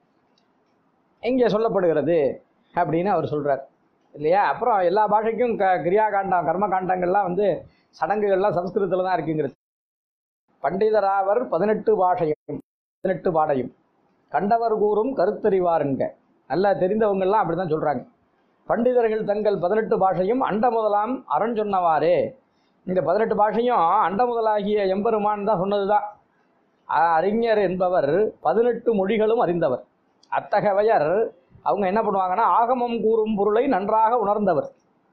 இங்கே சொல்லப்படுகிறது அப்படின்னு அவர் சொல்றார் இல்லையா அப்புறம் எல்லா பாஷைக்கும் க கிரியா காண்டம் கர்ம காண்டங்கள்லாம் வந்து சடங்குகள்லாம் சம்ஸ்கிருதத்தில் தான் இருக்குங்கிறது பண்டிதராவர் பதினெட்டு பாஷையும் பதினெட்டு பாடையும் கண்டவர் கூறும் கருத்தறிவாருங்க நல்லா தெரிந்தவங்கெல்லாம் அப்படி தான் சொல்கிறாங்க பண்டிதர்கள் தங்கள் பதினெட்டு பாஷையும் அண்ட முதலாம் அரண் சொன்னவாறே இந்த பதினெட்டு பாஷையும் அண்ட முதலாகிய எம்பெருமான் தான் சொன்னது தான் அறிஞர் என்பவர் பதினெட்டு மொழிகளும் அறிந்தவர் அத்தகையவர் அவங்க என்ன பண்ணுவாங்கன்னா ஆகமம் கூறும் பொருளை நன்றாக உணர்ந்தவர்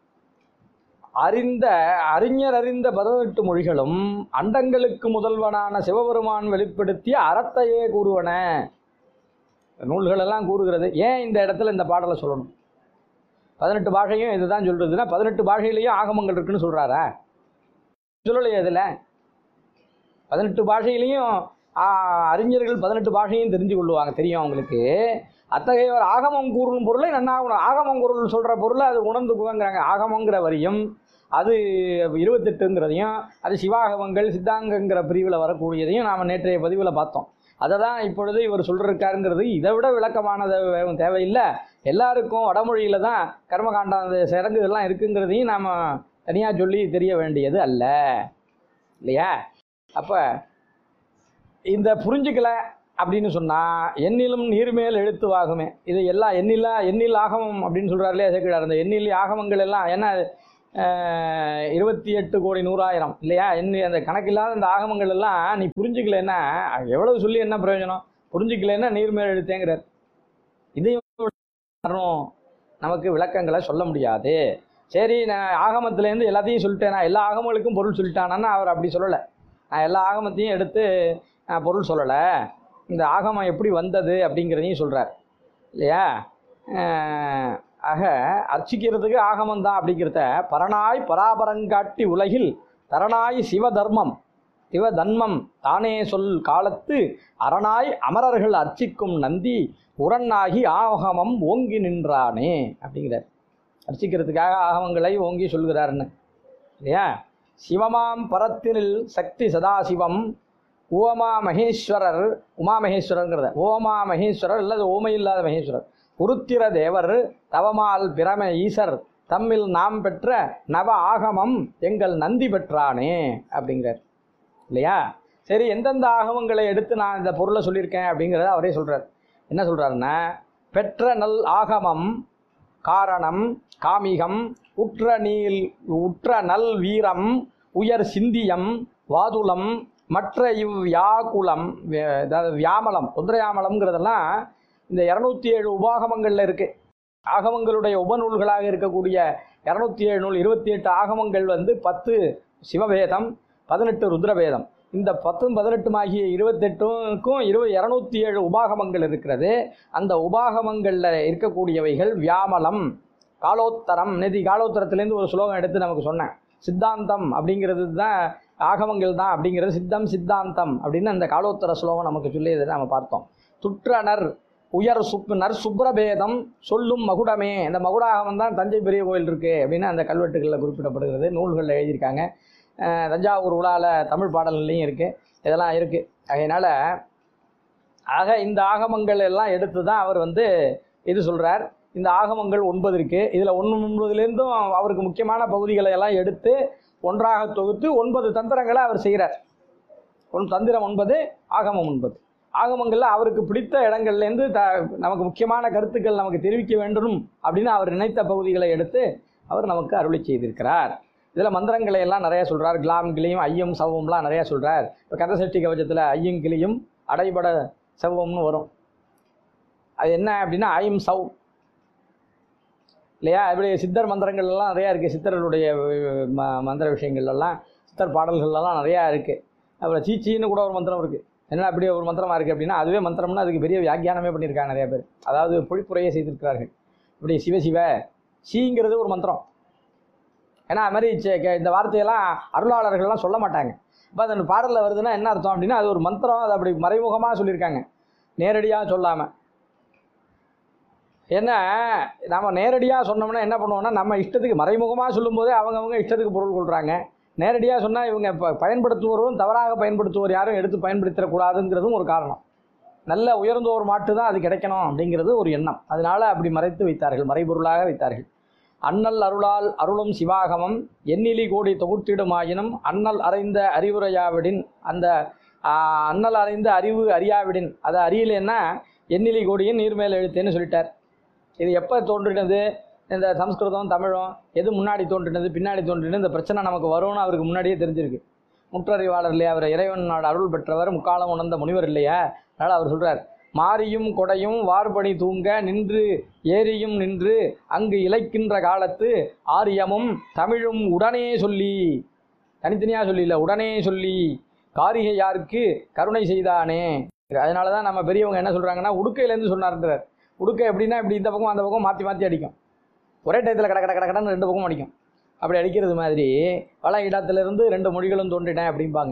அறிந்த அறிஞர் அறிந்த பதினெட்டு மொழிகளும் அண்டங்களுக்கு முதல்வனான சிவபெருமான் வெளிப்படுத்திய அறத்தையே கூறுவன நூல்களெல்லாம் கூறுகிறது ஏன் இந்த இடத்துல இந்த பாடலை சொல்லணும் பதினெட்டு பாஷையும் இதுதான் சொல்றதுன்னா பதினெட்டு பாஷையிலையும் ஆகமங்கள் இருக்குன்னு சொல்றாரா சொல்லலையே இதில் பதினெட்டு பாஷையிலையும் ஆ, அறிஞர்கள் பதினெட்டு பாஷையும் தெரிஞ்சு கொள்ளுவாங்க தெரியும் அவங்களுக்கு அத்தகைய ஒரு ஆகமம் கூறும் பொருளை நன்னாக உண- ஆகமம் குரல் சொல்கிற பொருளை அது உணர்ந்துக்குவாங்கிறாங்க ஆகமங்கிற வரியும் அது இருபத்தெட்டுங்கிறதையும் அது சிவாகமங்கள் சித்தாங்கங்கிற பிரிவில் வரக்கூடியதையும் நாம் நேற்றைய பதிவில் பார்த்தோம் அதை தான் இப்பொழுது இவர் சொல்லிருக்காருங்கிறது இதை விட விளக்கமானது வேணும் தேவையில்லை எல்லாருக்கும் வடமொழியில் தான் கர்மகாண்டம் அந்த சடங்குகள்லாம் இருக்குங்கிறதையும் நாம் தனியாக சொல்லி தெரிய வேண்டியது அல்ல இல்லையா அப்போ இந்த புரிஞ்சுக்கல அப்படின்னு சொன்னால் எண்ணிலும் நீர்மேல் எழுத்துவாகுமே இது எல்லாம் எண்ணிலா எண்ணில் ஆகமம் அப்படின்னு சொல்கிறார் இல்லையா சேக்கிழார் அந்த எண்ணில் ஆகமங்கள் எல்லாம் ஏன்னா அஹ், இருபத்தி எட்டு கோடி நூறாயிரம் இல்லையா எண்ணி அந்த கணக்கில்லாத இந்த ஆகமங்கள் எல்லாம் நீ புரிஞ்சுக்கலைன்னா எவ்வளவு சொல்லி என்ன பிரயோஜனம் புரிஞ்சுக்கலைன்னா நீர்மேல் எழுத்தேங்கிறார் இதையும் காரணம் நமக்கு விளக்கங்களை சொல்ல முடியாது சரி நான் ஆகமத்துலேருந்து எல்லாத்தையும் சொல்லிட்டேன் நான் எல்லா ஆகமங்களுக்கும் பொருள் சொல்லிட்டானா அவர் அப்படி சொல்லலை நான் எல்லா ஆகமத்தையும் எடுத்து நான் பொருள் சொல்லலை இந்த ஆகமம் எப்படி வந்தது அப்படிங்கிறதையும் சொல்கிறார் இல்லையா அஹ், ஆக அர்ச்சிக்கிறதுக்கு ஆகமம் தான் அப்படிங்கிறத பரனாய் பராபரங்காட்டி உலகில் தரணாய் சிவதர்மம் சிவதன்மம் தானே சொல் காலத்து அரணாய் அமரர்கள் அர்ச்சிக்கும் நந்தி உரண்ணாகி ஆகமம் ஓங்கி நின்றானே அப்படிங்கிறார் அர்ச்சிக்கிறதுக்காக ஆகமங்களை ஓங்கி சொல்கிறாருன்னு இல்லையா சிவமாம் பரத்தினில் சக்தி சதாசிவம் ஓமா மகேஸ்வரர் உமா மகேஸ்வரர்ங்கிறத ஓமா மகேஸ்வரர் அல்லது ஓமை இல்லாத மகேஸ்வரர் உருத்திர தேவர் தவமால் பிரம ஈசர் தம்மில் நாம் பெற்ற நவ ஆகமம் எங்கள் நந்தி பெற்றானே அப்படிங்கிறார் இல்லையா சரி எந்தெந்த ஆகமங்களை எடுத்து நான் இந்த பொருளை சொல்லியிருக்கேன் அப்படிங்கிறத அவரே சொல்றார் என்ன சொல்றாருன்னா பெற்ற நல் ஆகமம் காரணம் காமிகம் உற்ற நீல் உற்ற நல் வீரம் உயர் சிந்தியம் வாதுலம் மற்ற இவ் யாகுலம் வே- அதாவது வியாமலம் தொந்திரயாமலம்ங்கிறதெல்லாம் இந்த இரநூத்தி ஏழு உபாகமங்களில் இருக்கு ஆகமங்களுடைய உபநூல்களாக இருக்கக்கூடிய இரநூத்தி ஏழு நூல் இருபத்தி எட்டு ஆகமங்கள் வந்து பத்து சிவவேதம் பதினெட்டு ருத்ரவேதம் இந்த பத்தும் பதினெட்டும் ஆகிய இருபத்தெட்டுக்கும் இருபது இரநூத்தி ஏழு உபாகமங்கள் இருக்கிறது அந்த உபாகமங்களில் இருக்கக்கூடியவைகள் வியாமலம் காலோத்தரம் நேதி காலோத்தரத்துலேருந்து ஒரு ஸ்லோகம் எடுத்து நமக்கு சொன்னேன் சித்தாந்தம் அப்படிங்கிறது தான் ஆகமங்கள் தான் அப்படிங்கிறது சித்தம் சித்தாந்தம் அப்படின்னு அந்த காலோத்தர ஸ்லோகம் நமக்கு சொல்லியதை நம்ம பார்த்தோம் துற்றனர் உயர் சுப் நர் சுப்ரபேதம் சொல்லும் மகுடமே இந்த மகுடாகமம் தான் தஞ்சை பெரிய கோயில் இருக்கு அப்படின்னு அந்த கல்வெட்டுகளில் குறிப்பிடப்படுகிறது நூல்களில் எழுதியிருக்காங்க அஹ் தஞ்சாவூர் உலால தமிழ் பாடல்கள்லையும் இருக்குது இதெல்லாம் இருக்குது அதனால் ஆக இந்த ஆகமங்கள் எல்லாம் எடுத்து தான் அவர் வந்து இது சொல்கிறார் இந்த ஆகமங்கள் ஒன்பது இருக்குது இதில் ஒன்று ஒன்பதுலேருந்தும் அவருக்கு முக்கியமான பகுதிகளை எல்லாம் எடுத்து ஒன்றாக தொகுத்து ஒன்பது தந்திரங்களை அவர் செய்கிறார் ஒன் தந்திரம் ஒன்பது ஆகமம் ஒன்பது ஆகமங்களில் அவருக்கு பிடித்த இடங்கள்லேருந்து த நமக்கு முக்கியமான கருத்துக்கள் நமக்கு தெரிவிக்க வேண்டும் அப்படின்னு அவர் நினைத்த பகுதிகளை எடுத்து அவர் நமக்கு அருளி செய்திருக்கிறார் இதில் மந்திரங்களை எல்லாம் நிறைய சொல்கிறார் கிளாம் கிளியும் ஐயம் சவம்லாம் நிறைய சொல்கிறார் இப்போ கந்தசஷ்டி கவச்சத்தில் ஐயும் கிளியும் அடைபட செவ்வம்னு வரும் அது என்ன அப்படின்னா ஐம் சவ் இல்லையா இப்படி சித்தர் மந்திரங்கள் எல்லாம் நிறையா இருக்குது சித்தர்களுடைய அஹ், ம மந்திர விஷயங்கள் எல்லாம் சித்தர் பாடல்கள்லாம் நிறையா இருக்குது அப்புறம் சீச்சின்னு கூட ஒரு மந்திரம் இருக்குது என்ன அப்படி ஒரு மந்திரமா இருக்குது அப்படின்னா அதுவே மந்திரம்னா அதுக்கு பெரிய வியாக்கியானமே பண்ணியிருக்காங்க நிறைய பேர் அதாவது பொழிப்புரையே செய்திருக்கிறார்கள் இப்படி சிவ சிவ சீங்கிறது ஒரு மந்திரம் ஏன்னா அது மாதிரி சே- கே- இந்த வார்த்தையெல்லாம் அருளாளர்கள்லாம் சொல்ல மாட்டாங்க இப்போ அந்த பாடலில் வருதுன்னா என்ன அர்த்தம் அப்படின்னா அது ஒரு மந்திரம் அது அப்படி மறைமுகமாக சொல்லியிருக்காங்க நேரடியாக சொல்லாமல் ஏன்னா நம்ம நேரடியாக சொன்னோம்னா என்ன பண்ணுவோம்னா நம்ம இஷ்டத்துக்கு மறைமுகமாக சொல்லும்போதே அவங்கவங்க இஷ்டத்துக்கு பொருள் கொள்கிறாங்க நேரடியாக சொன்னால் இவங்க ப பயன்படுத்துவோரும் தவறாக பயன்படுத்துவோர் யாரும் எடுத்து பயன்படுத்தக்கூடாதுங்கிறதும் ஒரு காரணம் நல்ல உயர்ந்தோர் மாட்டு தான் அது கிடைக்கணும் அப்படிங்கிறது ஒரு எண்ணம் அதனால அப்படி மறைத்து வைத்தார்கள் மறைபொருளாக வைத்தார்கள் அண்ணல் அருளால் அருளும் சிவாகமம் எண்ணிலி கோடி தொகுத்திடுமாயினும் அண்ணல் அறைந்த அறிவுரையாவிடின் அந்த ஆ, அண்ணல் அறைந்த அறிவு அறியாவிடின் அதை அறியலைன்னா எண்ணிலி கோடியின் நீர்மேல் எழுத்தேன்னு சொல்லிட்டார் இது எப்போ தோன்றினது இந்த சம்ஸ்கிருதம் தமிழும் எது முன்னாடி தோன்றினது பின்னாடி தோன்றினது இந்த பிரச்சனை நமக்கு வரும்னு அவருக்கு முன்னாடியே தெரிஞ்சிருக்கு முற்றறிவாளர் இல்லையா அவர் இறைவனோட அருள் பெற்றவர் முக்காலம் உணர்ந்த முனிவர் இல்லையா அதனால் அவர் சொல்கிறார் மாரியும் கொடையும் வார்பணி தூங்க நின்று ஏரியும் நின்று அங்கு இழைக்கின்ற காலத்து ஆரியமும் தமிழும் உடனே சொல்லி தனித்தனியாக சொல்லியில்ல உடனே சொல்லி காரிகை யாருக்கு கருணை செய்தானே அதனால தான் நம்ம பெரியவங்க என்ன சொல்கிறாங்கன்னா உடுக்கையிலேருந்து சொன்னார்ன்றார் உடுக்கை எப்படின்னா இப்படி இந்த பக்கம் அந்த பக்கம் மாற்றி மாற்றி அடிக்கும் ஒரே டயத்தில் கட கட கட கடன்னு ரெண்டு பக்கம் அடிக்கும் அப்படி அடிக்கிறது மாதிரி பல இடத்துலேருந்து ரெண்டு மொழிகளும் தோன்றினேன் அப்படிம்பாங்க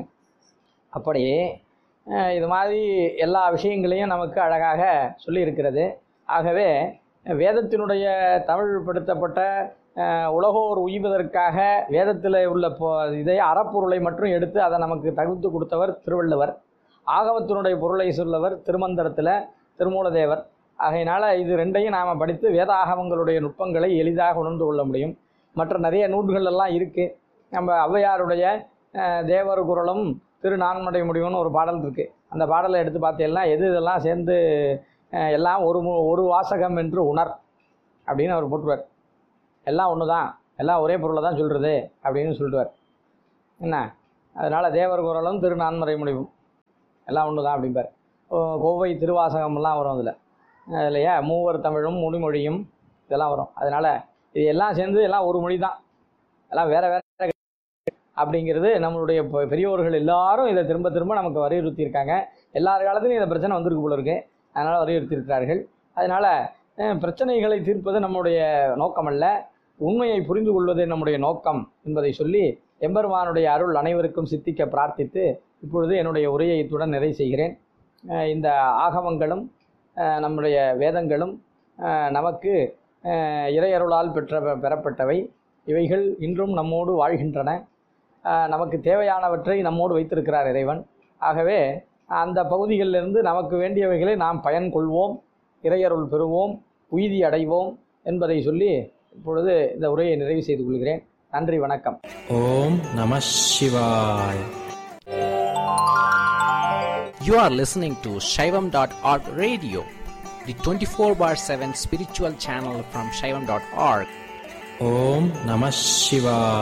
அப்படி அஹ், இது மாதிரி எல்லா விஷயங்களையும் நமக்கு அழகாக சொல்லியிருக்கிறது ஆகவே வேதத்தினுடைய தமிழ்படுத்தப்பட்ட அஹ், உலகோர் உய்வதற்காக வேதத்தில் உள்ள பொ இதை அறப்பொருளை மட்டும் எடுத்து அதை நமக்கு தகுத்து கொடுத்தவர் திருவள்ளுவர் ஆகமத்தினுடைய பொருளை சொல்லவர் திருமந்திரத்தில் திருமூலதேவர் ஆகையினால இது ரெண்டையும் நாம் படித்து வேதாகமங்களுடைய நுட்பங்களை எளிதாக உணர்ந்து கொள்ள முடியும் மற்ற நிறைய நூல்கள் எல்லாம் இருக்குது நம்ம ஔவையாருடைய அஹ், தேவர் குரலும் திரு நான்மடை முடிவுன்னு ஒரு பாடல் இருக்குது அந்த பாடலை எடுத்து பார்த்தீங்கன்னா எது இதெல்லாம் சேர்ந்து அஹ், எல்லாம் ஒரு மு- ஒரு வாசகம் என்று உணர் அப்படின்னு அவர் போட்டுருவார் எல்லாம் ஒன்று தான் எல்லாம் ஒரே பொருளை தான் சொல்கிறது அப்படின்னு சொல்லிடுவார் என்ன அதனால் தேவர் குரலும் திரு நான்மறை முடிவும் எல்லாம் ஒன்று தான் அப்படிம்பார் ஓ, கோவை திருவாசகம்லாம் வரும் அதில் இல்லையா மூவர் தமிழும் முடிமொழியும் இதெல்லாம் வரும் அதனால் இது எல்லாம் சேர்ந்து எல்லாம் ஒரு மொழி தான் எல்லாம் வேற வேற அப்படிங்கிறது நம்மளுடைய பெ- பெரியோர்கள் எல்லாரும் இதை திரும்ப திரும்ப நமக்கு வலியுறுத்தியிருக்காங்க எல்லார் காலத்துலையும் இந்த பிரச்சனை வந்திருக்கு போல இருக்கு அதனால் வலியுறுத்தியிருக்கிறார்கள் அதனால் அஹ், பிரச்சனைகளை தீர்ப்பது நம்முடைய நோக்கமல்ல உண்மையை புரிந்து கொள்வதே நம்முடைய நோக்கம் என்பதை சொல்லி எம்பெருமானுடைய அருள் அனைவருக்கும் சித்திக்க பிரார்த்தித்து இப்பொழுது என்னுடைய உரையை இத்துடன் நிறைவு செய்கிறேன் அஹ், இந்த ஆகமங்களும் அஹ், நம்முடைய வேதங்களும் அஹ், நமக்கு அஹ், இறையருளால் பெற்ற பெறப்பட்டவை இவைகள் இன்றும் நம்மோடு வாழ்கின்றன அஹ், நமக்கு தேவையானவற்றை நம்மோடு வைத்திருக்கிறார் இறைவன் ஆகவே அந்த பகுதிகளிலிருந்து நமக்கு வேண்டியவைகளை நாம் பயன் கொள்வோம் இறையருள் பெறுவோம் உய்தி அடைவோம் என்பதை சொல்லி இப்பொழுது இந்த உரையை நிறைவு செய்து கொள்கிறேன் நன்றி வணக்கம் ஓம் நம சிவாய் You are listening to Shaivam.org radio, the 24 bar 7 spiritual channel from Shaivam.org. Om Namah Shivaya.